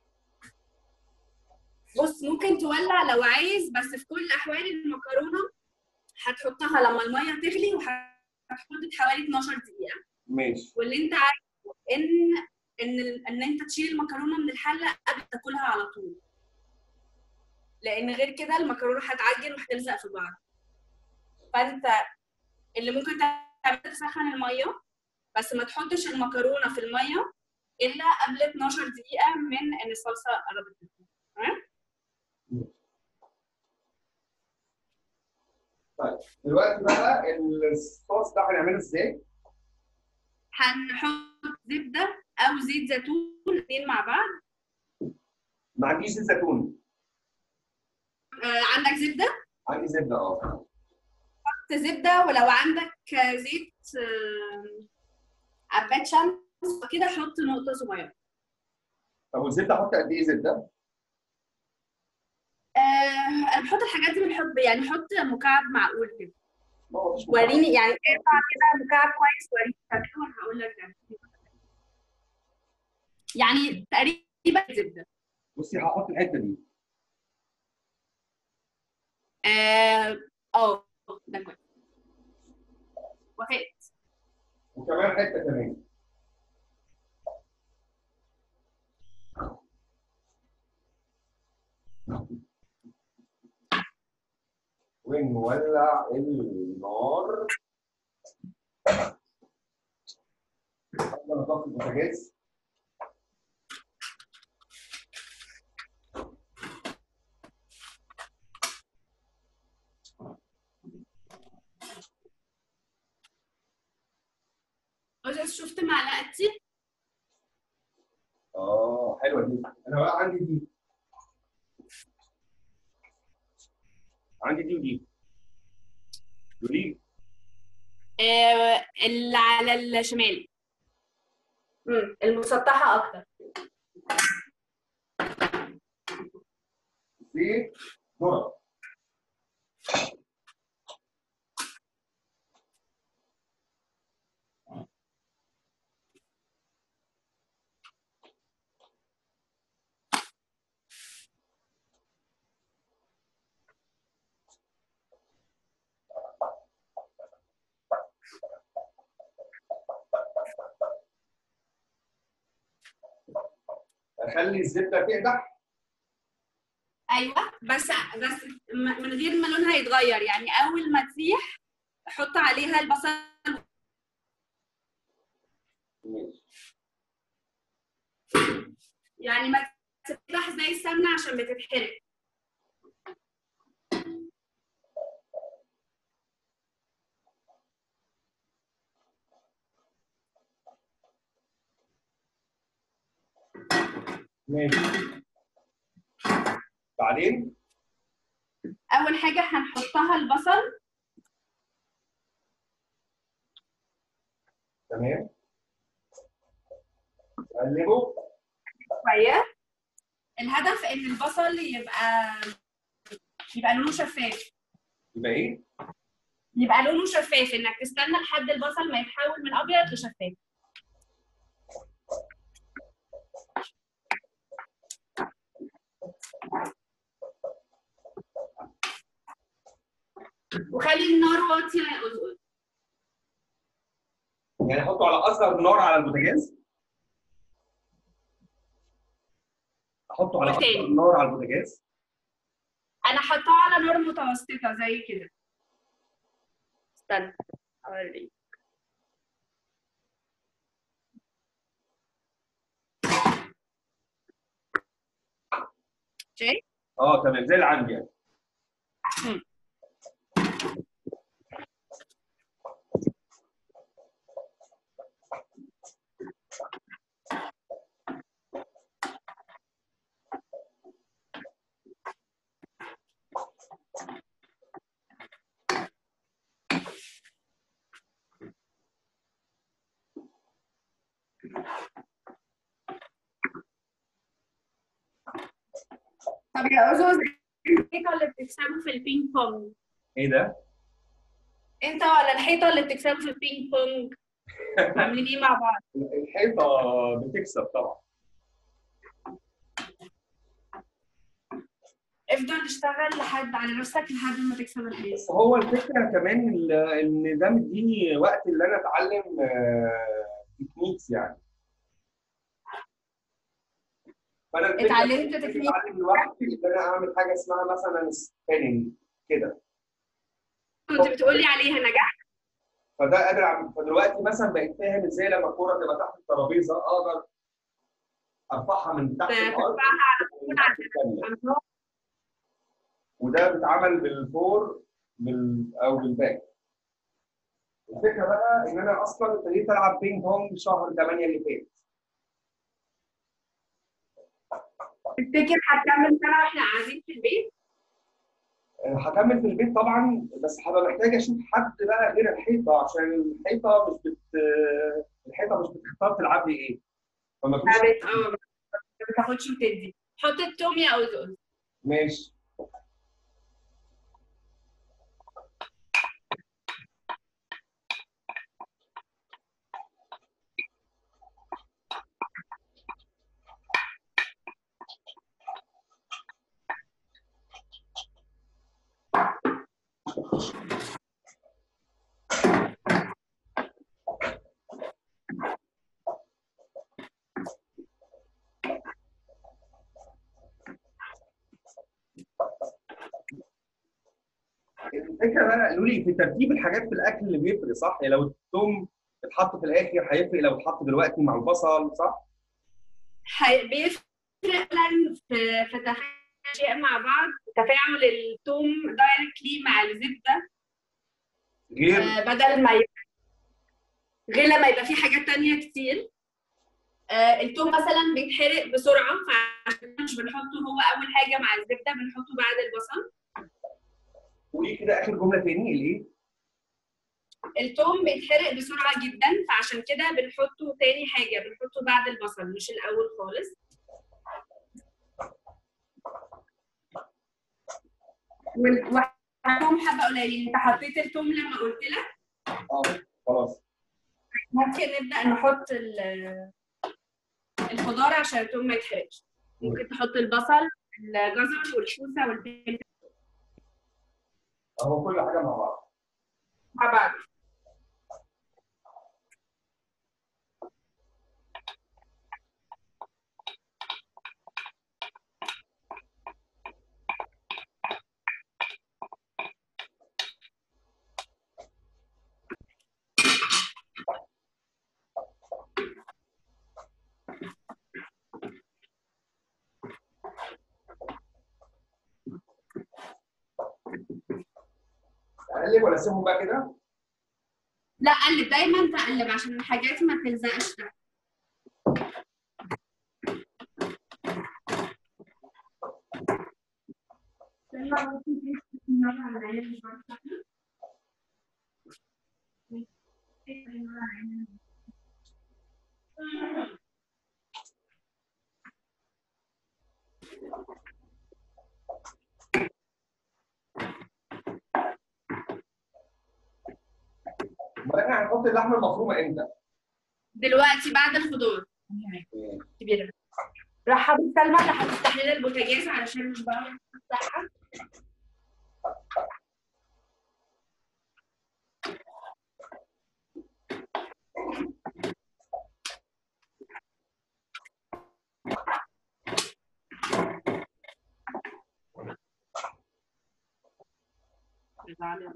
بص ممكن تولع لو عايز بس في كل احوال المكرونه هتحطها لما الميه تغلي وهتحط حوالي 12 دقيقه ماشي واللي انت عايزه ان ان ال- ان انت تشيل المكرونه من الحله قبل تاكلها على طول لان غير كده المكرونه هتعجن وهتلزق في بعض فانت اللي ممكن تعمله تسخن الميه بس ما تحطش المكرونه في الميه الا قبل 12 دقيقه من ان الصلصه قربت تسخن تمام دلوقتي بقى الصوص ده هنعمله ازاي؟ هنحط زبده او زيت زيتون الاثنين مع بعض ما عنديش زيت زيتون آه عندك زبده عندي زبده اه حط زبده ولو عندك زيت آه، عباد شمس كده حط نقطه صغيره طب والزبده احط قد ايه زبده؟ آه انا بحط الحاجات دي بالحب يعني حط مكعب معقول كده ما هو مفيش مكعب. وريني يعني اقطع كده مكعب كويس وريني شكله وانا هقول لك ده يعني تقريبا زبده بصي هحط الحته دي اه اه ده كويس وافقت وكمان حته كمان ونولع النار قبل ما نطفي البوتاجاز بس شفت معلقتي اه حلوه دي انا بقى عندي دي عندي دي ودي ودي آه اللي على الشمال امم المسطحه اكتر دي ذره اخلي الزبده تقدح ايوه بس بس م- من غير ما لونها يتغير يعني اول ما تسيح حط عليها البصل ماشي يعني ما تفتح زي السمنه عشان بتتحرق ماشي بعدين اول حاجه هنحطها البصل تمام قلبه شويه الهدف ان البصل يبقى يبقى لونه شفاف يبقى ايه؟ يبقى لونه شفاف انك تستنى لحد البصل ما يتحول من ابيض لشفاف وخلي النار واطيه يا أزقز يعني احطه على اصغر نار على البوتاجاز احطه على والتاني. اصغر نار على البوتاجاز انا حطاه على نار متوسطه زي كده استنى اوريك شايف اه تمام زي اللي عندي يعني طب يا أزوز الحيطة اللي بتكسبه في البينج بونج ايه ده؟ انت ولا الحيطة اللي بتكسبه في البينج بونج عاملين ايه مع بعض الحيطه بتكسب طبعا افضل اشتغل لحد على نفسك لحد ما تكسب الحيطة بس هو الفكره كمان ال- ان ده مديني وقت اللي انا اتعلم تكنيكس يعني فانا الفكرة اتعلمت كنت تكنيك اتعلم لوحدي ان انا اعمل حاجه اسمها مثلا سبيننج كده كنت بتقولي عليها نجحت فده قادر اعمل فدلوقتي مثلا بقيت فاهم ازاي لما الكوره تبقى تحت الترابيزه اقدر ارفعها من تحت الارض ترفعها من تحت الثانيه وده بيتعمل بالفور بال او بالباك الفكره بقى ان انا اصلا ابتديت العب بينج بونج شهر 8 اللي فات تفتكر هتكمل سنة واحنا قاعدين في البيت؟ هكمل في البيت طبعا بس هبقى محتاج اشوف حد بقى غير الحيطه عشان الحيطه مش بت الحيطه مش بتختار تلعب لي ايه فما فيش ثابت اه ما بتاخدش وتدي حط التوم يا أزوز ماشي الفكره بقى قالوا لي في ترتيب الحاجات في الاكل اللي بيفرق صح؟ يعني لو الثوم اتحط في الاخر هيفرق لو اتحط دلوقتي مع البصل صح؟ هي- بيفرق فعلا في في تفاعل أشياء مع بعض تفاعل التوم دايركتلي مع الزبدة غير آه، بدل ما يبقى غير لما يبقى في حاجات تانية كتير آه، التوم مثلا بيتحرق بسرعة فعشان مش بنحطه هو أول حاجة مع الزبدة بنحطه بعد البصل قولي كده اخر جمله تاني الايه؟ التوم بيتحرق بسرعة جدا فعشان كده بنحطه تاني حاجة بنحطه بعد البصل مش الأول خالص وال- وحطهم حبة قليلين انت حطيت التوم لما قلت لك اه خلاص ممكن نبدأ نحط ال- الخضار عشان التوم ما يتحرقش ممكن تحط البصل الجزر والكوسة والفلفل اهو كل حاجه مع بعض مع بعض اقلب ولا اسيبهم بقى كده؟ لا قلب دايما تقلب عشان الحاجات ما تلزقش تحت امال احنا هنحط اللحمه المفرومه امتى؟ دلوقتي بعد الخضار كبيرة راح حاطط سلمى اللي هتفتح لنا البوتاجاز علشان مش بعرف افتحها تعالي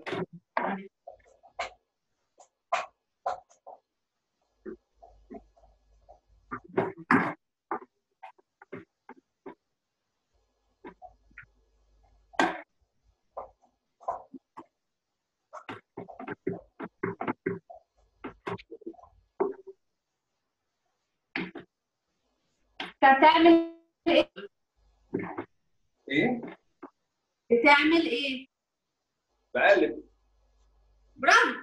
بتعمل ايه؟ ايه بتعمل ايه؟ بقلب برافو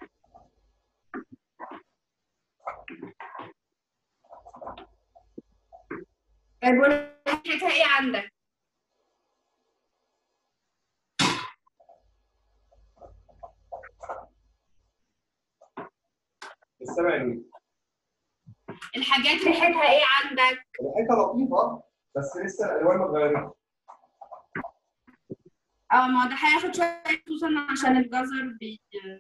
طيب ونحكيتها ايه عندك؟ السبع ليه الحاجات ريحتها ايه عندك؟ ريحتها لطيفه بس لسه الالوان ما اتغيرتش اه ما ده هياخد شويه خصوصا عشان الجزر بي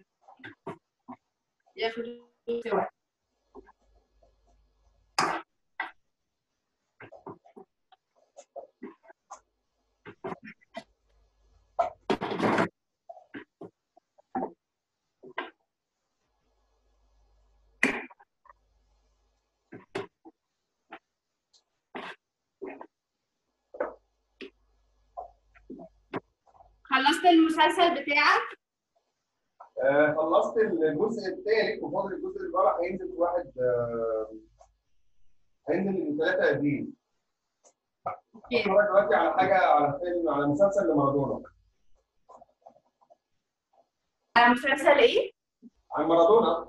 ياخد وقت خلصت المسلسل بتاعك؟ آه خلصت الجزء الثالث وفاضل الجزء الرابع هينزل في واحد آه هينزل من 3 ابريل اوكي اتفرج دلوقتي على حاجه على فيلم على مسلسل لمارادونا على مسلسل ايه؟ عن مارادونا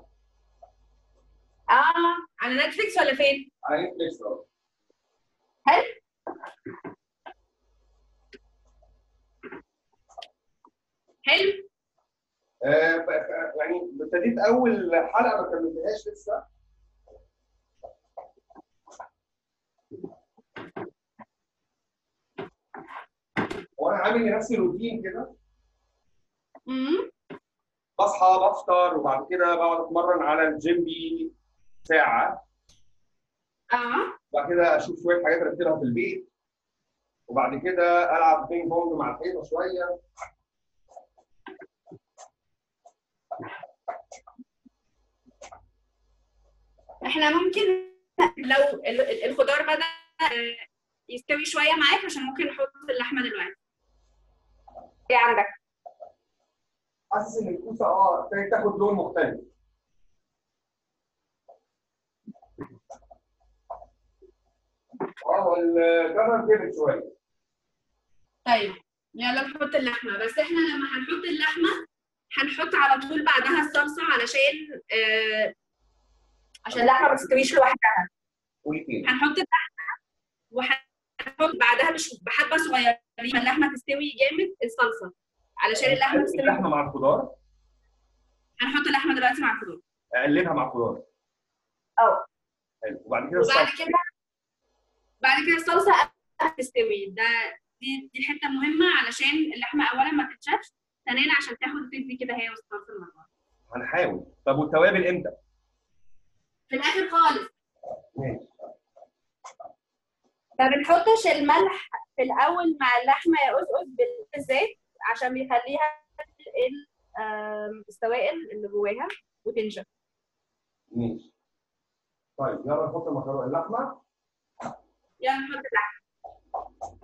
اه على نتفليكس ولا فين؟ على نتفليكس اه حلو حلو آه، ب- ب- يعني ابتديت اول حلقه ما كملتهاش لسه وانا عامل لنفسي روتين كده امم بصحى بفطر وبعد كده بقعد اتمرن على الجيم بي ساعه اه وبعد كده اشوف شويه حاجات ارتبها في البيت وبعد كده العب بينج بونج مع الحيطه شويه احنا ممكن لو ال- ال- الخضار بدأ آه، يستوي شوية معاك عشان ممكن نحط اللحمة دلوقتي ايه عندك؟ حاسس ان الكوسه اه ابتدت تاخد لون مختلف اه والجزر كبر شويه طيب يلا نحط اللحمة بس احنا لما هنحط اللحمة هنحط على طول بعدها الصلصة علشان آه عشان اللحمة ما تستويش لوحدها قولي تاني هنحط اللحمة وهنحط بعدها مش بحبة صغيرة لما اللحمة تستوي جامد الصلصة علشان اللحمة تستوي اللحمه مع الخضار هنحط اللحمة دلوقتي مع الخضار اقلبها مع الخضار اه حلو وبعد كده وبعد الصلصه كده بعد كده الصلصه تستوي ده دي دي حته مهمه علشان اللحمه اولا ما تتشافش ثانيا عشان تاخد وتدي كده هي والصلصه مع بعض هنحاول طب والتوابل امتى؟ في الاخر خالص ماشي ما بنحطش الملح في الاول مع اللحمه يا قزقز بالذات عشان بيخليها ال- آم، السوائل اللي جواها وتنشف ماشي طيب يلا نحط المكرونه اللحمه يلا نحط اللحمه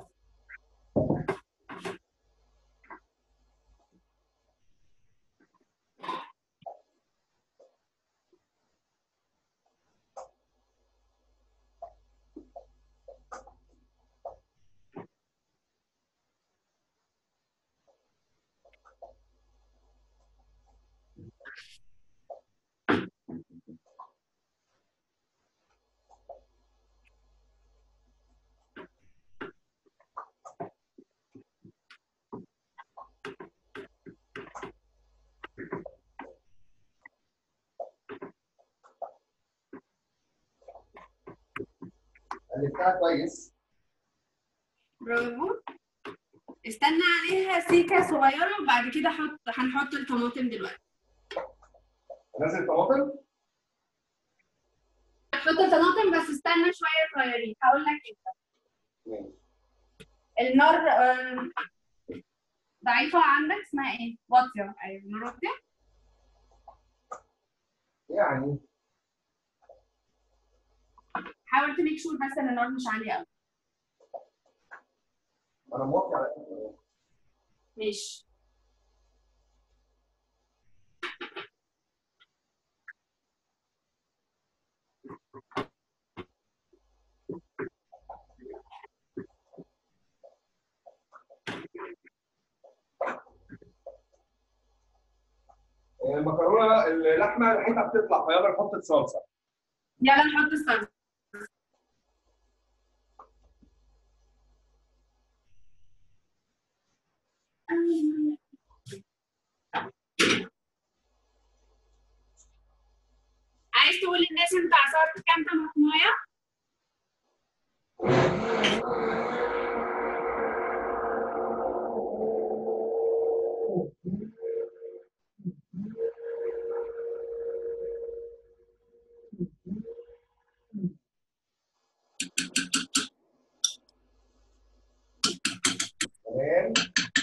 قلبتها كويس برافو استنى عليها سيكه صغيره وبعد كده حط هنحط الطماطم دلوقتي نزل طماطم هحط الطماطم بس استنى شويه صغيرين هقول لك امتى ماشي النار آم، ضعيفة عندك اسمها ايه؟ واطية ايوه نور واطية يعني حاول تميك شور بس ان النار مش عالية قوي انا موافق على فكره ماشي المكرونه اللحمه ريحتها بتطلع فيلا نحط الصلصه يلا نحط الصلصة عايز تقول للناس انت عصرت كام طماطمايه؟ تمام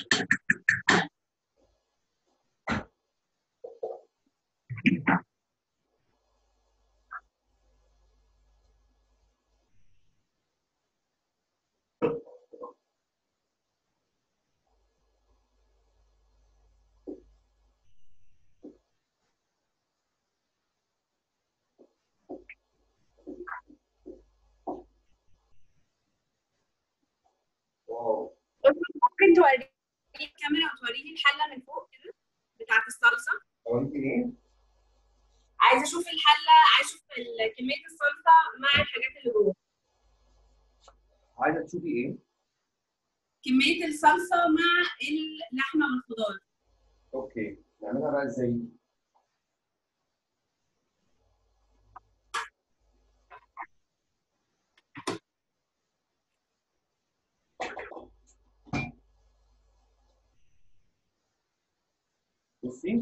واو ممكن توريني الكاميرا وتوريني الحله من فوق كده بتاعت الصلصه هو انت ايه؟ عايزه اشوف الحله عايزه اشوف ال- كميه الصلصه مع الحاجات اللي جوه عايزه تشوفي ايه؟ كميه الصلصه مع اللحمه والخضار اوكي نعملها بقى ازاي؟ بصي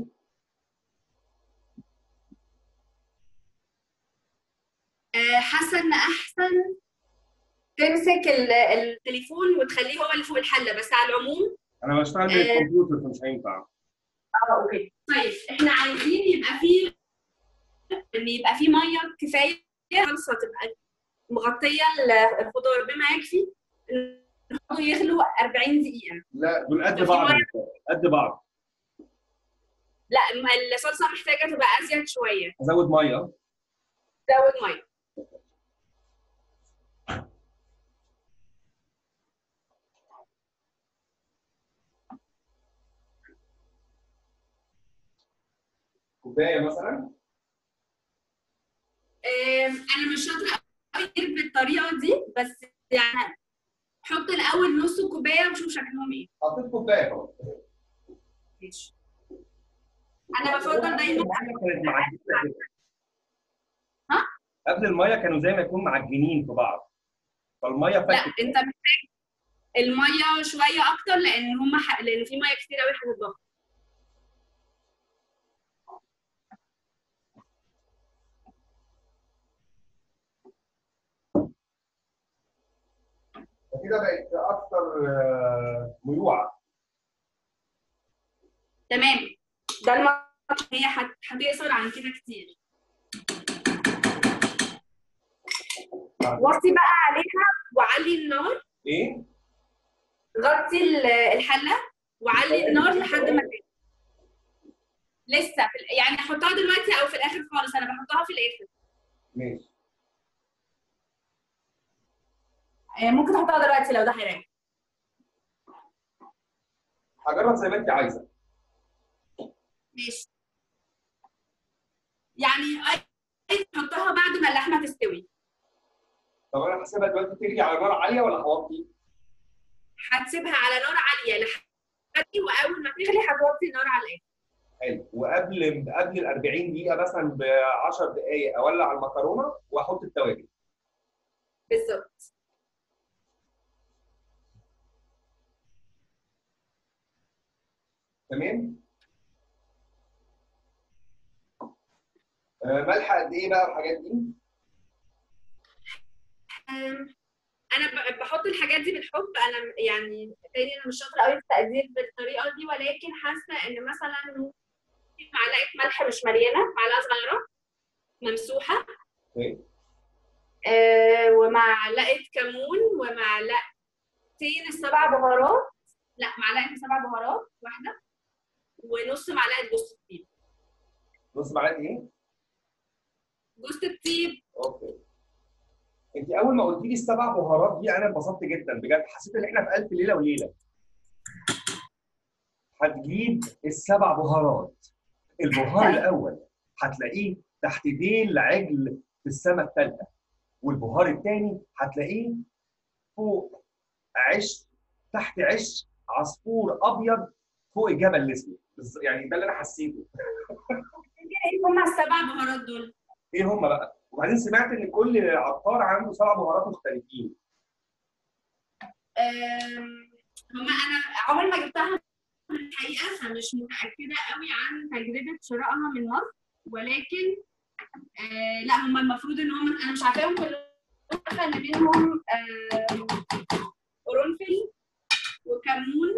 آه، حاسه ان احسن تمسك ال- التليفون وتخليه هو اللي فوق الحله بس على العموم انا بشتغل آه. بالكمبيوتر فمش هينفع اه اوكي طيب احنا عايزين يبقى فيه ان يبقى فيه ميه كفايه صلصه تبقى مغطيه ال- الخضار بما يكفي نحطه يغلو 40 دقيقه لا دول قد في بعض مية. قد بعض لا الم- الصلصه محتاجه تبقى ازيد شويه ازود ميه زود ميه كوبايه مثلا آم، انا مش شاطره قوي بالطريقه دي بس يعني حط الاول نص كوبايه وشوف شكلهم ايه حطيت كوبايه خلاص ماشي انا بفضل دايما المية كانت معجنه كده. ها؟ قبل الميه كانوا زي ما يكون معجنين في بعض فالميه لا فكت انت محتاج الميه شويه اكتر لان هم ح... لان في ميه كتير قوي هتتضخ كده بقت اكتر آه، ميوعه تمام ده الميه هي هت- هتقصر عن كده كتير وطي بقى عليها وعلي النار ايه؟ غطي ال- الحله وعلي النار لحد ما تغلي لسه في ال- يعني حطها دلوقتي او في الاخر خالص انا بحطها في الاخر ماشي آه، ممكن تحطها دلوقتي لو ده هيريح هجرب زي ما انت عايزه ماشي يعني عايز تحطها بعد ما اللحمه تستوي طب انا هسيبها دلوقتي تغلي على نار عاليه ولا هوطي؟ هتسيبها على نار عاليه لحد واول ما تغلي هتوطي النار على الاخر حلو وقبل قبل ال 40 دقيقه مثلا ب 10 دقائق اولع المكرونه واحط التوابل بالظبط تمام؟ آه، ملح قد ايه بقى والحاجات دي؟ أم، انا ب- بحط الحاجات دي بالحب انا م- يعني تاني انا مش شاطره قوي في التقدير بالطريقه دي ولكن حاسه ان مثلا ممكن معلقه ملح مش مليانه معلقه صغيره ممسوحه اوكي آه ومعلقه كمون ومعلقتين السبع بهارات لا معلقه سبع بهارات واحده ونص معلقه جوز الطيب نص معلقه ايه؟ جوز الطيب اوكي انت اول ما قلت لي السبع بهارات دي انا اتبسطت جدا بجد حسيت ان احنا في الف ليله وليله هتجيب السبع بهارات البهار الاول هتلاقيه تحت ديل عجل في السماء الثالثه والبهار الثاني هتلاقيه فوق عش تحت عش عصفور ابيض فوق الجبل الاسود بز- يعني ده اللي انا حسيته ايه هم السبع بهارات دول ايه هم بقى وبعدين سمعت ان كل عطار عنده سبع بهارات مختلفين أم، هما انا عمري ما جبتها الحقيقه فمش متاكده قوي عن تجربه شرائها من مصر ولكن آه لا هما المفروض ان هم انا مش عارفاهم كلهم عارفه ان بينهم آم، قرنفل وكمون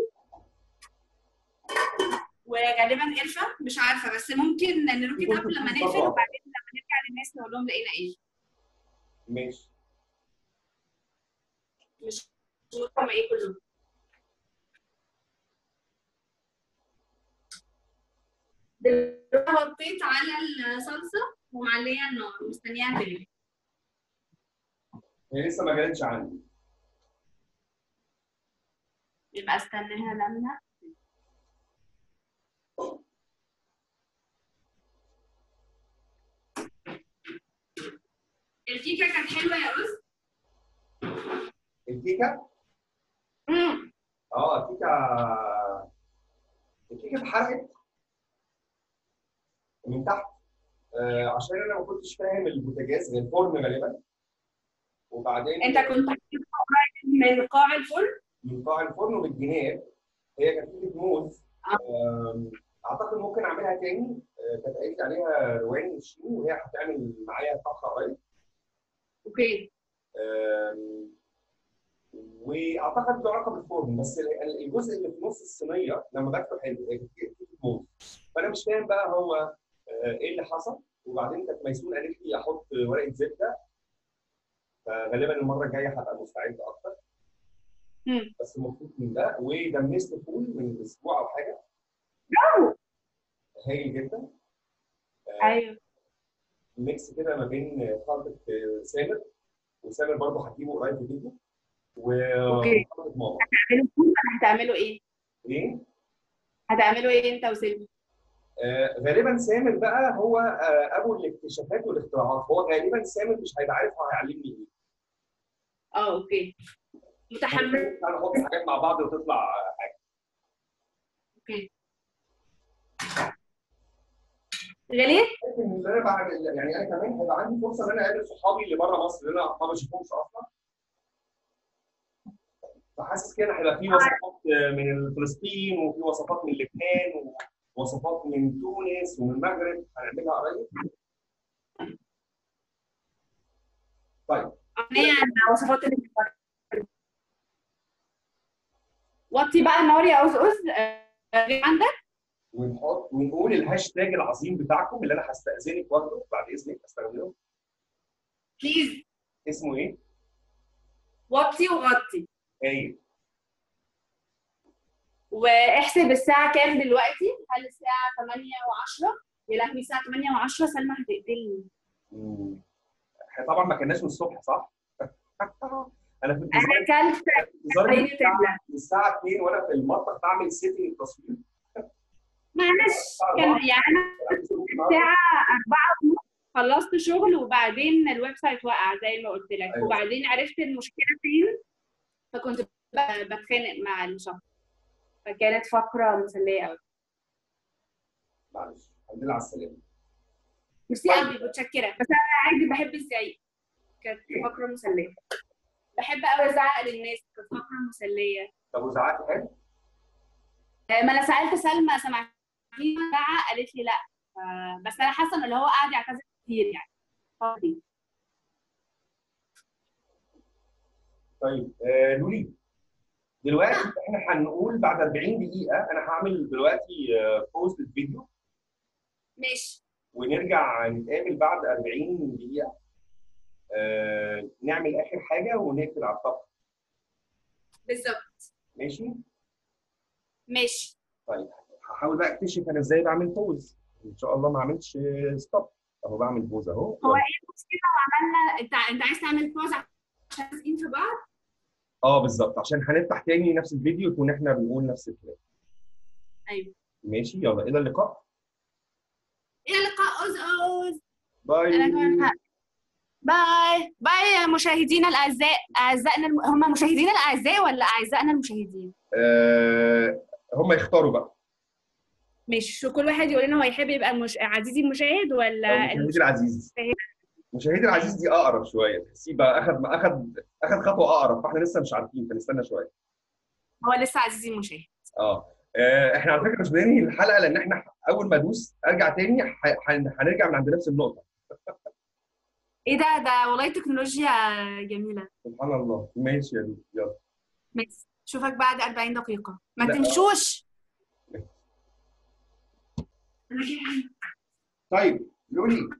وغالبا قرفه مش عارفه بس ممكن نروح كده قبل لما نقفل وبعدين لما نرجع للناس نقول لهم لقينا ايه ماشي مش مش هم ايه كلهم دلوقتي حطيت على الصلصه ومعليه النار ومستنياها تغلي هي لسه ما جاتش عندي يبقى استناها لما الكيكه كانت حلوه يا رز الكيكه امم اه الكيكه الكيكه اتحرقت من تحت آه عشان انا ما كنتش فاهم البوتاجاز غير الفرن غالبا وبعدين انت كنت هتجيبها قريب من قاع الفرن من قاع الفرن وبالجناب هي كانت كيكه موز آم، اعتقد ممكن اعملها تاني آه، كانت قالت لي عليها روان الشين وهي هتعمل معايا طبخه قريب اوكي آم، واعتقد له علاقه بالفرن بس ال- الجزء اللي في نص الصينيه لما باكله حلو هي كيكه موز فانا مش فاهم بقى هو آه، ايه اللي حصل وبعدين كانت ميسون قالت لي احط ورقه زبده فغالبا المره الجايه هبقى مستعد اكتر مم. بس المفروض من ده ودمست فول من اسبوع او حاجه هايل جدا آه، ايوه ميكس كده ما بين خلطه آه، سامر وسامر برضه هتجيبه قريب في بيته أوكي. وخلطه ماما هتعملوا فول ولا هتعملوا ايه؟ ايه هتعملوا ايه انت وسيلفي؟ آه غالبا سامر بقى هو آه ابو الاكتشافات والاختراعات هو غالبا سامر مش هيبقى عارف هو هيعلمني ايه اه اوكي متحمس انا نحط حاجات مع بعض وتطلع آه، حاجه اوكي غليت؟ لكن اللي انا بعمل يعني انا كمان هيبقى عندي فرصه ان انا اقابل صحابي اللي بره مصر اللي انا ما بشوفهمش اصلا فحاسس كده هيبقى في وصفات من فلسطين وفي وصفات من لبنان ووصفات من تونس ومن المغرب هنعملها قريب طيب أغنية عن وصفات اللي وطي بقى النار يا أوز آه، عندك ونحط ونقول الهاشتاج العظيم بتاعكم اللي انا هستاذنك واخده بعد اذنك استخدمه بليز اسمه ايه؟ وطي وغطي هايل واحسب الساعة كام دلوقتي؟ هل الساعة 8 و10؟ يا لهوي الساعة 8 و10 سلمى هتقتلني مم. احنا طبعا ما كناش من الصبح صح؟ انا في أنا انتظار أكلت انتظار عيني الساعه تبلع. الساعه 2 وانا في المطبخ بعمل سيتنج التصوير معلش كان يعني أنا الساعة 4 ونص خلصت شغل وبعدين الويب سايت وقع زي ما قلت لك أيوة. وبعدين عرفت المشكلة فين فكنت ب- بتخانق مع الشخص فكانت فقرة مسلية قوي معلش الحمد لله على السلامه ميرسي قوي متشكرة بس أنا عادي بحب الزعيق كانت فقرة مسلية بحب قوي أزعق للناس كانت فقرة مسلية طب وزعقت حاجه؟ آه، ما أنا سألت سلمى سمعتيني أزعق قالت لي لا ف- بس أنا حاسة إن اللي هو قاعد يعتذر كتير يعني فاضي. طيب آه لولي دلوقتي احنا هنقول بعد 40 دقيقة أنا هعمل دلوقتي آه بوست الفيديو ماشي ونرجع نتقابل بعد 40 دقيقة آه نعمل آخر حاجة ونقفل على الطبق بالظبط ماشي؟ ماشي طيب هحاول بقى اكتشف انا ازاي بعمل بوز ان شاء الله ما اعملش ستوب اهو بعمل بوز اهو هو ايه المشكله لو عملنا انت انت عايز تعمل بوز عشان لازقين في بعض اه بالظبط عشان هنفتح تاني نفس الفيديو يكون احنا بنقول نفس الكلام ايوه ماشي يلا الى اللقاء الى اللقاء اوز اوز باي انا كمان ه- باي باي يا مشاهدينا الاعزاء اعزائنا الم... هم مشاهدينا الاعزاء ولا اعزائنا المشاهدين آه هم يختاروا بقى ماشي شو كل واحد يقول لنا هو يحب يبقى المش... عزيزي المشاهد ولا مشاهدي العزيز المشاهد. مشاهدي العزيز دي اقرب شويه تحسيه بقى اخد اخد اخد خطوه اقرب فاحنا لسه مش عارفين فنستنى شويه هو لسه عزيزي المشاهد اه آه، احنا على فكره مش بننهي الحلقه لان احنا اول ما ادوس ارجع تاني ح- هن- هنرجع من عند نفس النقطه ايه ده ده والله تكنولوجيا جميله سبحان الله ماشي يا لولي يلا ماشي اشوفك بعد 40 دقيقه ما لا. تمشوش طيب لولي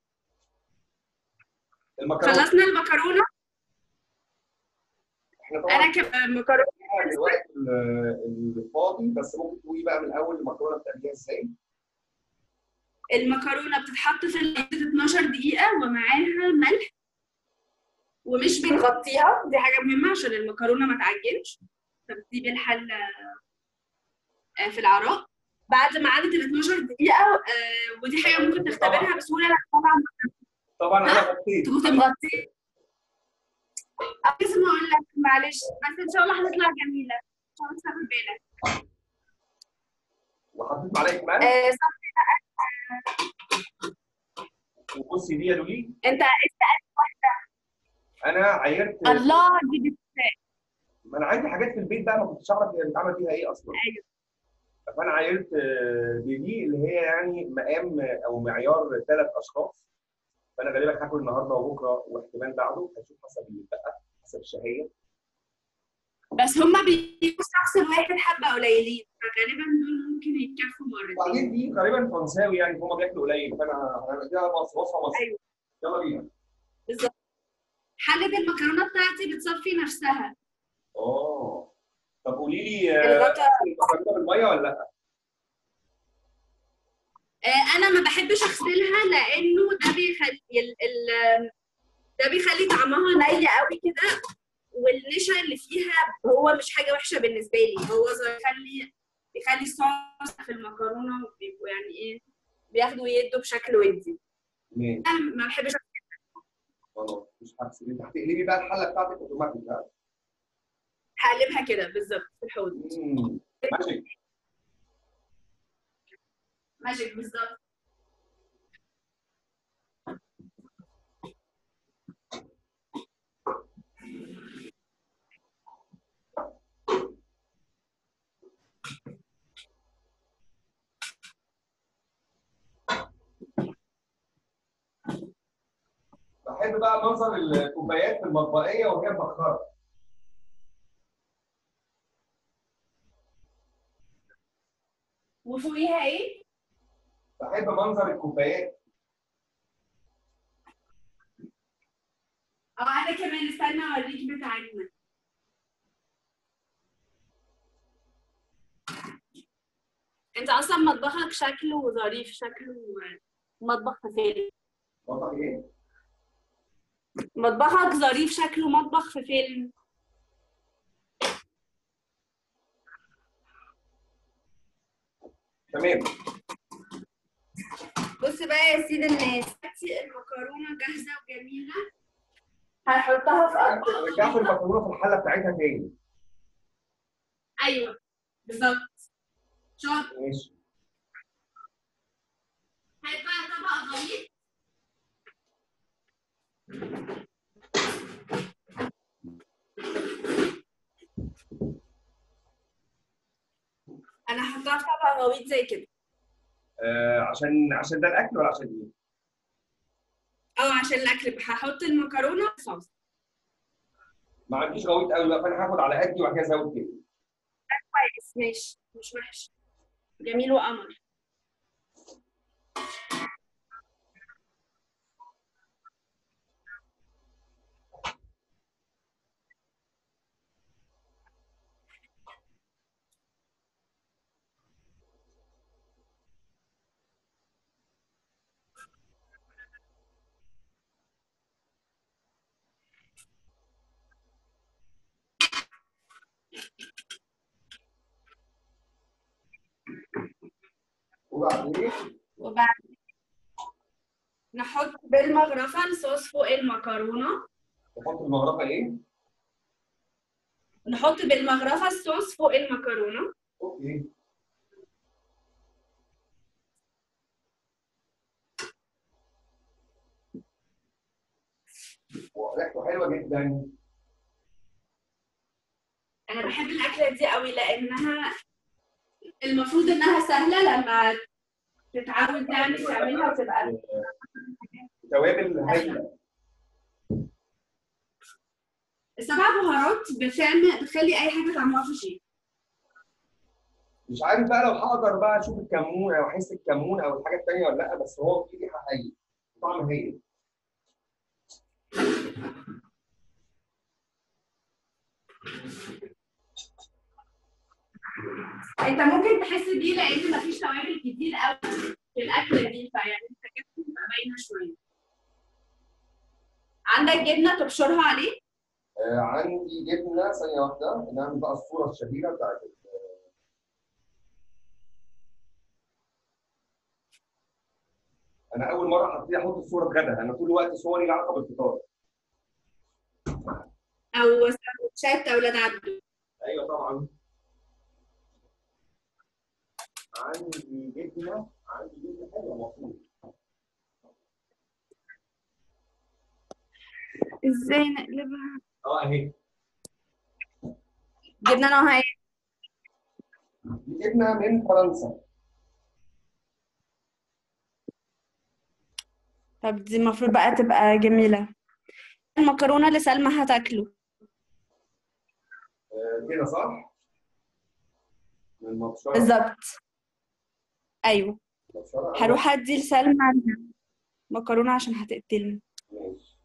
المكرونه خلصنا المكرونه احنا طبعا انا كمان مكرونه في الوقت ال- الفاضي بس ممكن تقولي بقى من الاول المكرونه بتعمليها ازاي المكرونه بتتحط في الزيت 12 دقيقه ومعاها ملح ومش بنغطيها دي حاجه مهمه عشان المكرونه ما تعجنش فبتسيب الحله آه، في العراء بعد ما عدت ال 12 دقيقه آه، ودي حاجه ممكن تختبرها بسهوله لأن طبعا طبعا انا غطيت كنت مغطيه لازم اقول لك معلش بس ان شاء الله هتطلع جميله ان شاء الله تاخد بالك وحطيت معلقه ملح آه، صح وبصي دي يا لولي انت انا عايرت الله دي بت- ما انا عندي حاجات في البيت بقى ما كنتش اعرف هي بتتعمل فيها ايه اصلا ايوه فانا عايرت آه، دي اللي هي يعني مقام او معيار ثلاث اشخاص فانا غالبا هاكل النهارده وبكره واحتمال بعده هشوف حسب اللي بقى حسب الشهيه بس هما بيجيبوا الشخص الواحد حبه قليلين فغالبا دول ممكن يتكفوا مرتين وبعدين دي غالبا فرنساوي يعني هم بياكلوا قليل فانا هنديها وصفه مصري أيوة. يلا بينا حلة المكرونة بتاعتي بتصفي نفسها اه طب قولي لي آه، الغطا المكرونه بالميه ولا لا؟ آه، انا ما بحبش اغسلها لانه ده بيخلي ال... ال... ده بيخلي طعمها ني قوي كده والنشا اللي فيها هو مش حاجه وحشه بالنسبه لي هو زي بيخلي بيخلي الصوص في المكرونه وبيبقوا يعني ايه بياخدوا يدوا بشكل ودي ماشي انا ما بحبش خلاص مش هغسل انت هتقلبي بقى الحله بتاعتك اوتوماتيك ها؟ هقلبها كده بالظبط في الحوض مم. ماشي ماجيك بالظبط بحب بقى منظر الكوبايات في المطبخيه وهي مبخره وفوقيها ايه؟ بحب منظر الكوبايات اه انا كمان استنى اوريك بتاعتنا انت اصلا مطبخك شكله ظريف شكله مطبخ في فيلم مطبخ ايه؟ مطبخك ظريف شكله مطبخ في فيلم تمام بص بقى يا سيد الناس هاتي المكرونه جاهزه وجميله هنحطها في اطباق رجعت المكرونه في الحله بتاعتها تاني ايوه بالظبط شاطر ماشي هات بقى طبق غويط انا هحطها في طبق غويط زي كده آه عشان عشان ده الاكل ولا عشان ايه؟ اه عشان الاكل هحط المكرونه صوص ما عنديش غويط قوي بقى فانا هاخد على قدي وبعد كده ازود تاني كويس ماشي مش وحش جميل وقمر وبعدين وبعد نحط بالمغرفة الصوص فوق المكرونة نحط المغرفه ايه؟ نحط بالمغرفة الصوص فوق المكرونة اوكي وريحته حلوه جدا أنا بحب الأكلة دي قوي لأنها المفروض إنها سهلة لما تتعود يعني تعملها وتبقى توابل هايله السبع بهارات بتعمل بتخلي أي حاجة طعمها فشي مش عارف بقى لو هقدر بقى اشوف الكمون او احس الكمون او الحاجه الثانيه ولا لا بس هو في ريحه هايله طعم هايل انت ممكن تحس بيه لان مفيش توابل كتير قوي في الاكله دي فيعني الحاجات بتبقى باينه شويه عندك جبنه تبشرها عليه آه عندي جبنه ثانيه واحده نعمل بقى الصوره الشهيره بتاعت ال- انا اول مره حطيت احط صوره غدا انا طول الوقت صوري لها علاقه بالفطار او سندوتشات اولاد عبده ايوه طبعا عندي جبنه عندي جبنه حلوه المفروض ازاي نقلبها اه اهي جبنه نوعها ايه دي جبنه من فرنسا طب دي المفروض بقى تبقى جميله المكرونه اللي سلمى هتاكله آه كده صح؟ من المبشره بالظبط ايوه المبشرة. هروح ادي لسلمى مكرونه عشان هتقتلني ماشي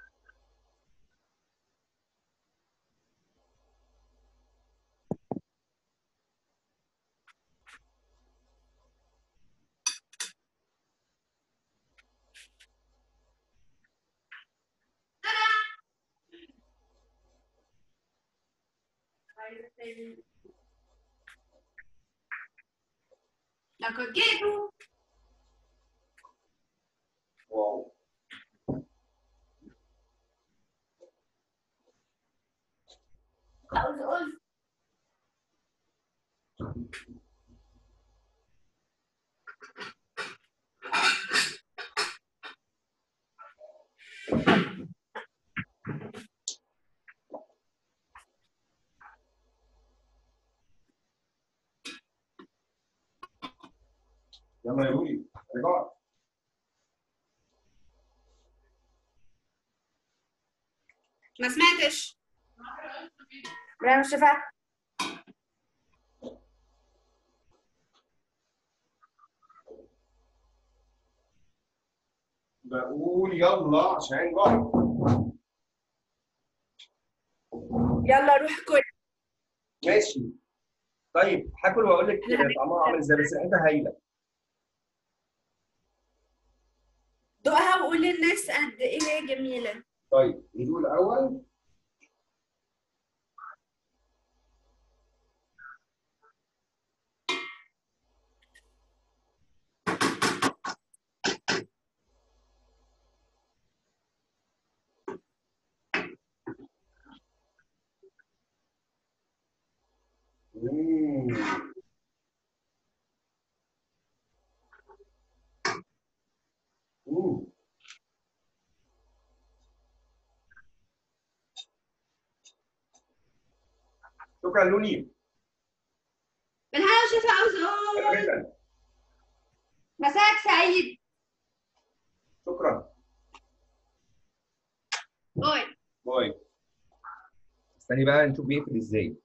لقد جئتوا واو أقول أقول يلا يا لولي رجعت ما سمعتش لا مش فاهم بقول يلا عشان جعت يلا روح كل ماشي طيب هاكل واقول لك طعمها عامل ازاي بس ريحتها هايله دوقها وقول للناس قد ايه هي جميله طيب ندوق الاول مم. مم. شكرا لوني بالهنا والشفا شكرا أوزون جدا مساك سعيد شكرا باي باي ثاني بقى نشوف بيقفل ازاي